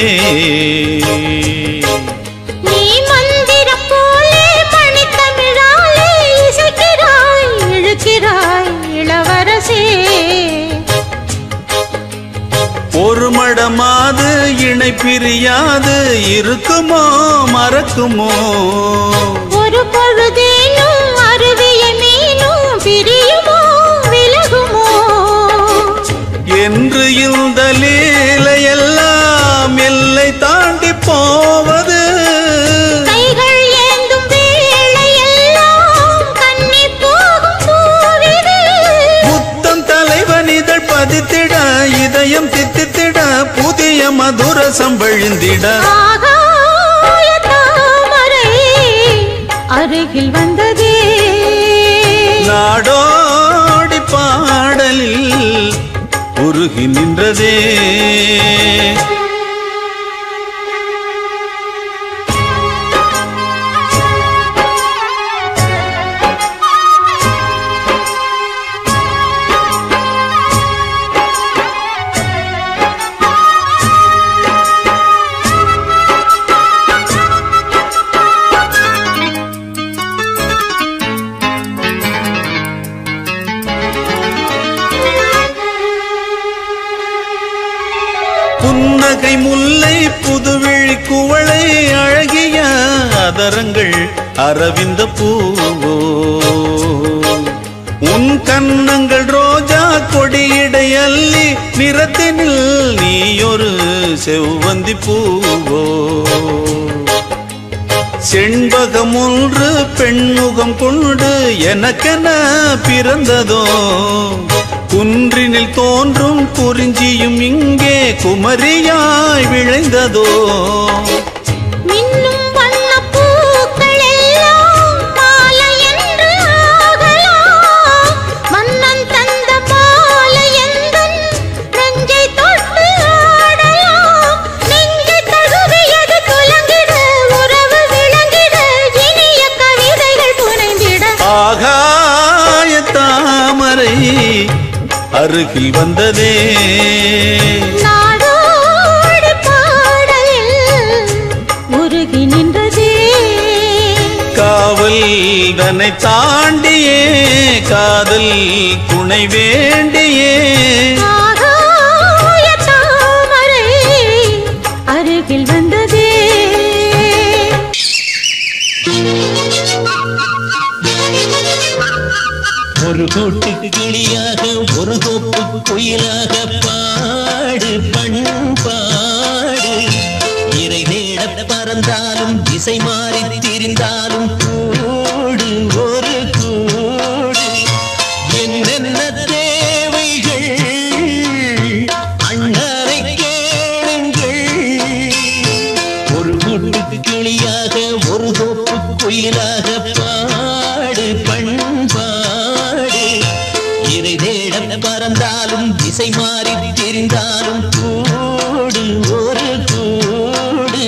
நீ மந்திரம் போலே மணித்தமிழாலே இசைக்கிறாய் இழுக்கிறாய் இளவரசே ஒரு மடமாது இணை பிரியாது இருக்குமோ மறக்குமோ ஒரு பொழுதேனும் அருவிய மீனும் பிரியுமோ விலகுமோ என்று இந்த லீலையெல்லாம் எல்லை தாண்டி போவது கைகள் ஏந்தும் வேளையெல்லாம் கண்ணி போகும் பூவிது புத்தம் தலைவன் இதழ் பதித்திட இதயம் தித்தித்திட புதிய மதுரசம் வழிந்திட ஆகாய தாமரை அருகில் வந்ததே நாடோடி பாடலில் உருகி நின்றதே புன்னகை முல்லை புதுவிழி குவளை அழகிய அதரங்கள் அரவிந்த பூவோ உன் கன்னங்கள் ரோஜா கொடியிடை அள்ளி நிறத்தினில் நீயொரு செவ்வந்தி பூவோ செண்பகம் ஒன்று பெண்முகம் கொண்டு எனக்கென பிறந்ததோ குன்றினில் தோன்றும் குறிஞ்சியும் இங்கே குமரியாய் விளைந்ததோ மின்னும் வண்ணப் பூக்கள் எல்லாம் மாலை என்று ஆகலாம். மன்னன் தந்த மாலை எந்த அருகில் வந்ததே நாடோடி பாடலில் உருகி நின்றதே காவல் தன்னை தாண்டியே காதல் துணை வேண்டியே ஆகாய தாமரை அருகில் வந்ததே ஒரு கூட்டு கிளியாக ஒரு தோப்பு குயிலாக பாடு பண்பாடு இறை தேட பறந்தாலும் திசை மாறி திரிந்தாலும் கூடு ஒரு கூடு என்னென்ன தேவைகள் அண்ணரை கேளுங்கள் ஒரு கூட்டு கிளியாக ஒரு தோப்பு குயிலாக பாடு பண்பாடு இதை தேட பறந்தாலும் திசை மாறி தெரிந்தாலும் கூடு ஒரு கூடு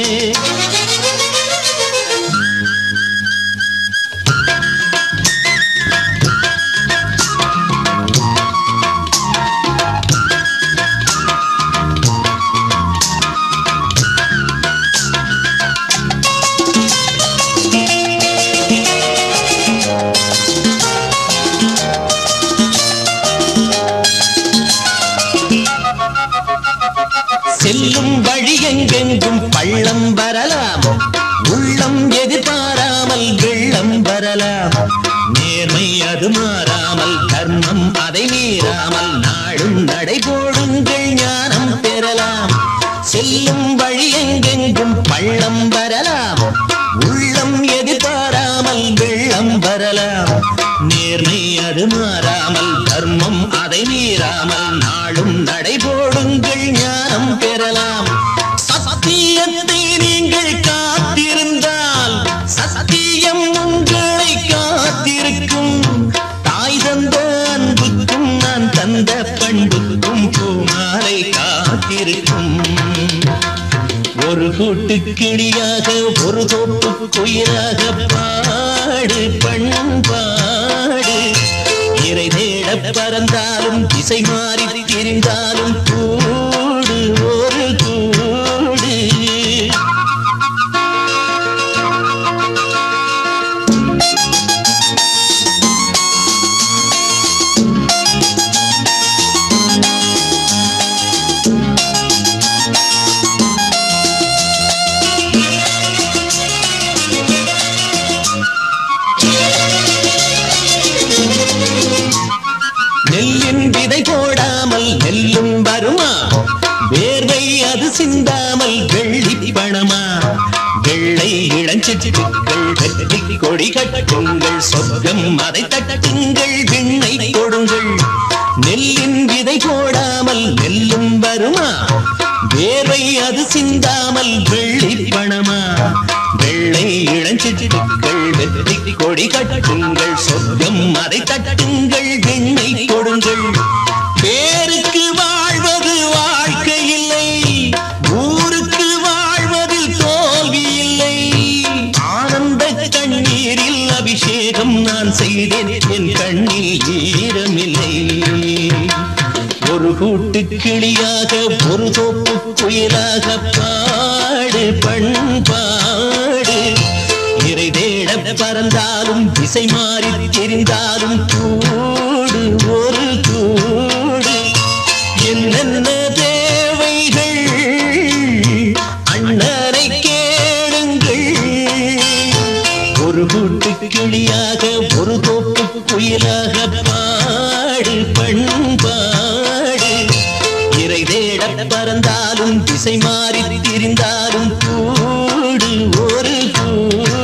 செல்லும் வழி எங்கெங்கும் பள்ளம் வரலாம் உள்ளம் எதிர்பாராமல் வெள்ளம் வரலாம் நேர்மை அது மாறாமல் தர்மம் அதை மீறாமல் நாடும் நடைபோடுங்கள் ஞானம் பெறலாம் செல்லும் வழி எங்கெங்கும் பள்ளம் வரலாம் உள்ளம் எதிர்பாராமல் வெள்ளம் வரலாம் நேர்மை அது மாறாமல் தர்மம் அதை மீறாமல் நாளும் நடைபோடுங்கள் ஞானம் பெறலாம் சத்தியத்தை நீங்கள் காத்திருந்தால் சத்தியம் உங்களை காத்திருக்கும் தாய் தந்த அன்புக்கும் நான் தந்த பண்புக்கும் பூமாலை காத்திருக்கும் ஒரு கூட்டு கிளியாக ஒரு தோப்பு குயிலாக பாடு பண்பாடு இறை தேட பறந்தாலும் திசை மாறி திரிந்தாலும் கூடு ஒரு கூடு நெல்லின் விதை போடாமல் நெல்லும் வருமா வேர்வை அது சிந்தாமல் வெள்ளி பணமா வெள்ளை இளஞ்சிட்டுக்கள் வெற்றி கொடி கட்டுங்கள் சொர்க்கம் அதை தட்டுங்கள் விண்ணை கொடுங்கள் நெல்லின் விதை போடாமல் நெல்லும் வருமா வேர்வை அது சிந்தாமல் வெள்ளி பணமா வெள்ளை இளஞ்சிட்டுக்கள் வெற்றி கொடி கட்டுங்கள் சொர்க்கம் அதை தட்டுங்கள் விண்ணை கொடுங்கள் பேருக்கு வாழ்வது வாழ்க்கை இல்லை ஊருக்கு வாழ்வதில் தோல்வி இல்லை ஆனந்த கண்ணீரில் அபிஷேகம் நான் செய்தேன் என் கண்ணில் ஈரமில்லை ஒரு கூட்டு கிளியாக ஒரு தோப்பு குயிலாக பாடு பண்பாடு இறை தேட பறந்தாலும் திசை மாறி தெரிந்தாலும் கூடு ஒரு கூடு என்னென்ன தேவைகள் அண்ணனை கேளுங்கள் ஒரு கூட்டு கிளியாக ஒரு தோப்பு குயிலாக பாடு பண்பாடு இறை தேட பறந்தாலும் திசை மாறி திரிந்தாலும் கூடு ஒரு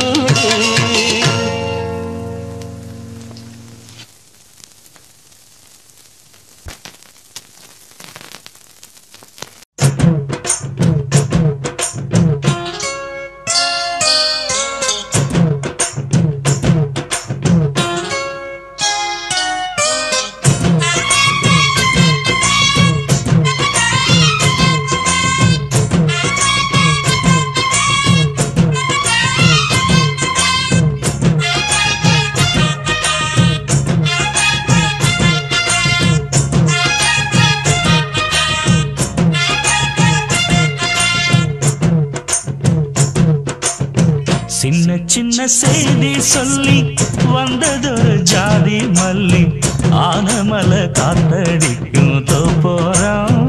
கூடு சின்ன சின்ன செய்தி சொல்லி வந்ததொரு ஜாதி மல்லி ஆனமல காத்தடிக்கும் தோப்போரம்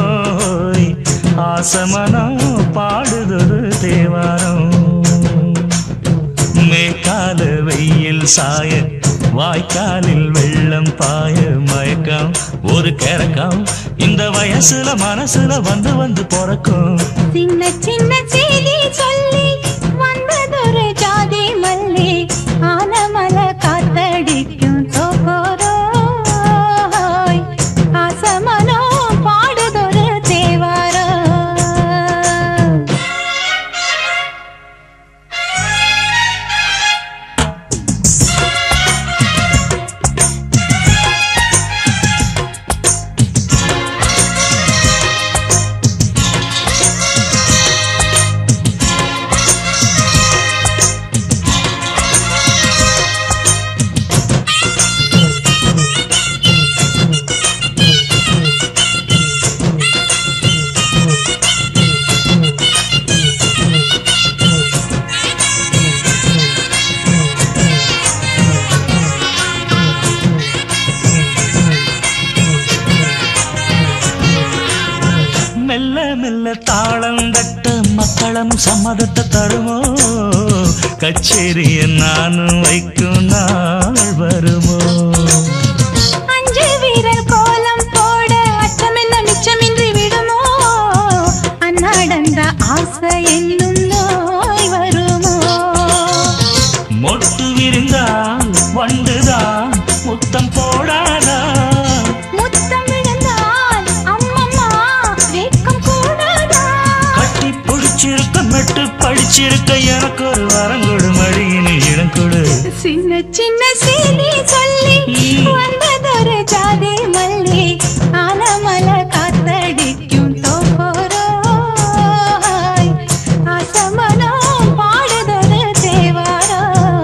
ஆசமனம் பாடுதொரு தேவாரம் மேற்கால வெயில் சாய வாய்க்காலில் வெள்ளம் பாய மயக்கம் ஒரு கிறக்கம் இந்த வயசுல மனசுல வந்து வந்து பிறக்கும் சின்ன சின்ன செய்தி சொல்லி வந்ததொரு ஜாதி மல்லி ஆனமல காத்தடிக்கும் தோப்போரோய் ஆசமனோ பாடுதொரு தேவாரோ மெல்ல மெல்ல தாளம் தட்ட மக்களும் சம்மதத்தை தருமோ கச்சேரிய நானும் வைக்கும் நாள் வருமோ அஞ்சு வீரர் கோலம் போட அச்சமென்ன மிச்சமின்றி விடுமோ அன்னாடந்த ஆசை என்னும் நோய் வருமோ மொட்டு விரிந்தால் வண்டுதான் முத்தம் போடாதா முத்தம் விழுந்தால் அம்மம்மா வெட்கம் கூடாதா கட்டி பிடிச்சிருக்க மெட்டு படிச்சிருக்க எனக்கு ஒரு வரம் கொடு மடியினில் இடம் கொடு சின்ன சின்ன செய்தி சொல்லி வந்ததொரு ஜாதி மல்லி ஆனமல காத்தடிக்கும் தோப்போரோய் ஆசமனோ பாடுதொரு தேவாரோ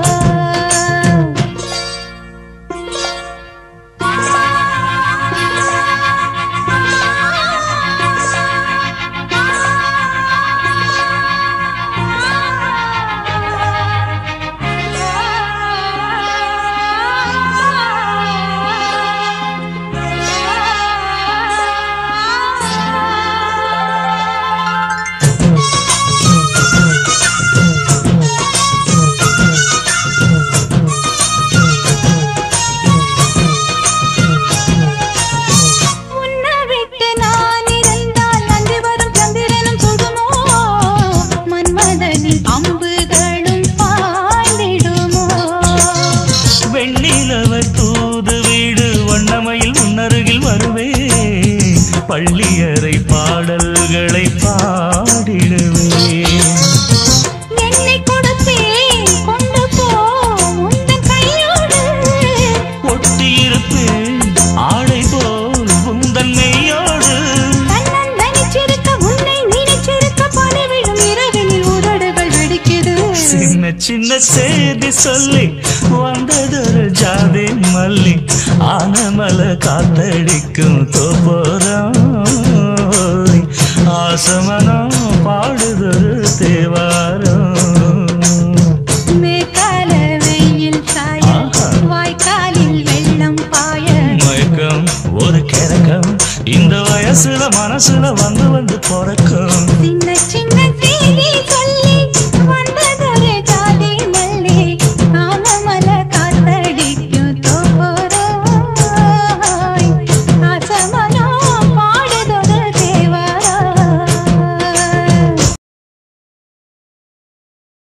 உன்னை விட்டு நான் இருந்தால் நன்றி வரும் சந்திரனும் சுடுமோ மன்மதனின் அம்புகளும் பாய்ந்திடுமோ வெண்ணிலவ தூது வீடு வண்ணமையில் முன்னருகில் வருவேன் பள்ளியறை பாடல்களை பாடிடுவேன் என்னை கொடுத்தேன் கொண்டு போ உந்தன் கையோடு ஒட்டியிருப்பேன் ஆடை போல் உந்தன் மெய்யோடு தன்னன் நினைச்சிருக்க உன்னை நினைச்சிருக்க பணி விழும் இரவினில் உதடுகள் வெடிக்குது சின்ன சின்ன செய்தி சொல்லி வந்ததொரு ஜாதி மல்லி ஆனமல காத்தடிக்கும் தோப்போரம் ஆசமனம் பாடுதொரு தேவாரம் மேற்கால வெயில் சாய வாய்க்காலில் வெள்ளம் பாய மயக்கம் ஒரு கிறக்கம் இந்த வயசுல மனசுல வந்து வந்து பிறக்கும் சின்ன சின்ன செய்தி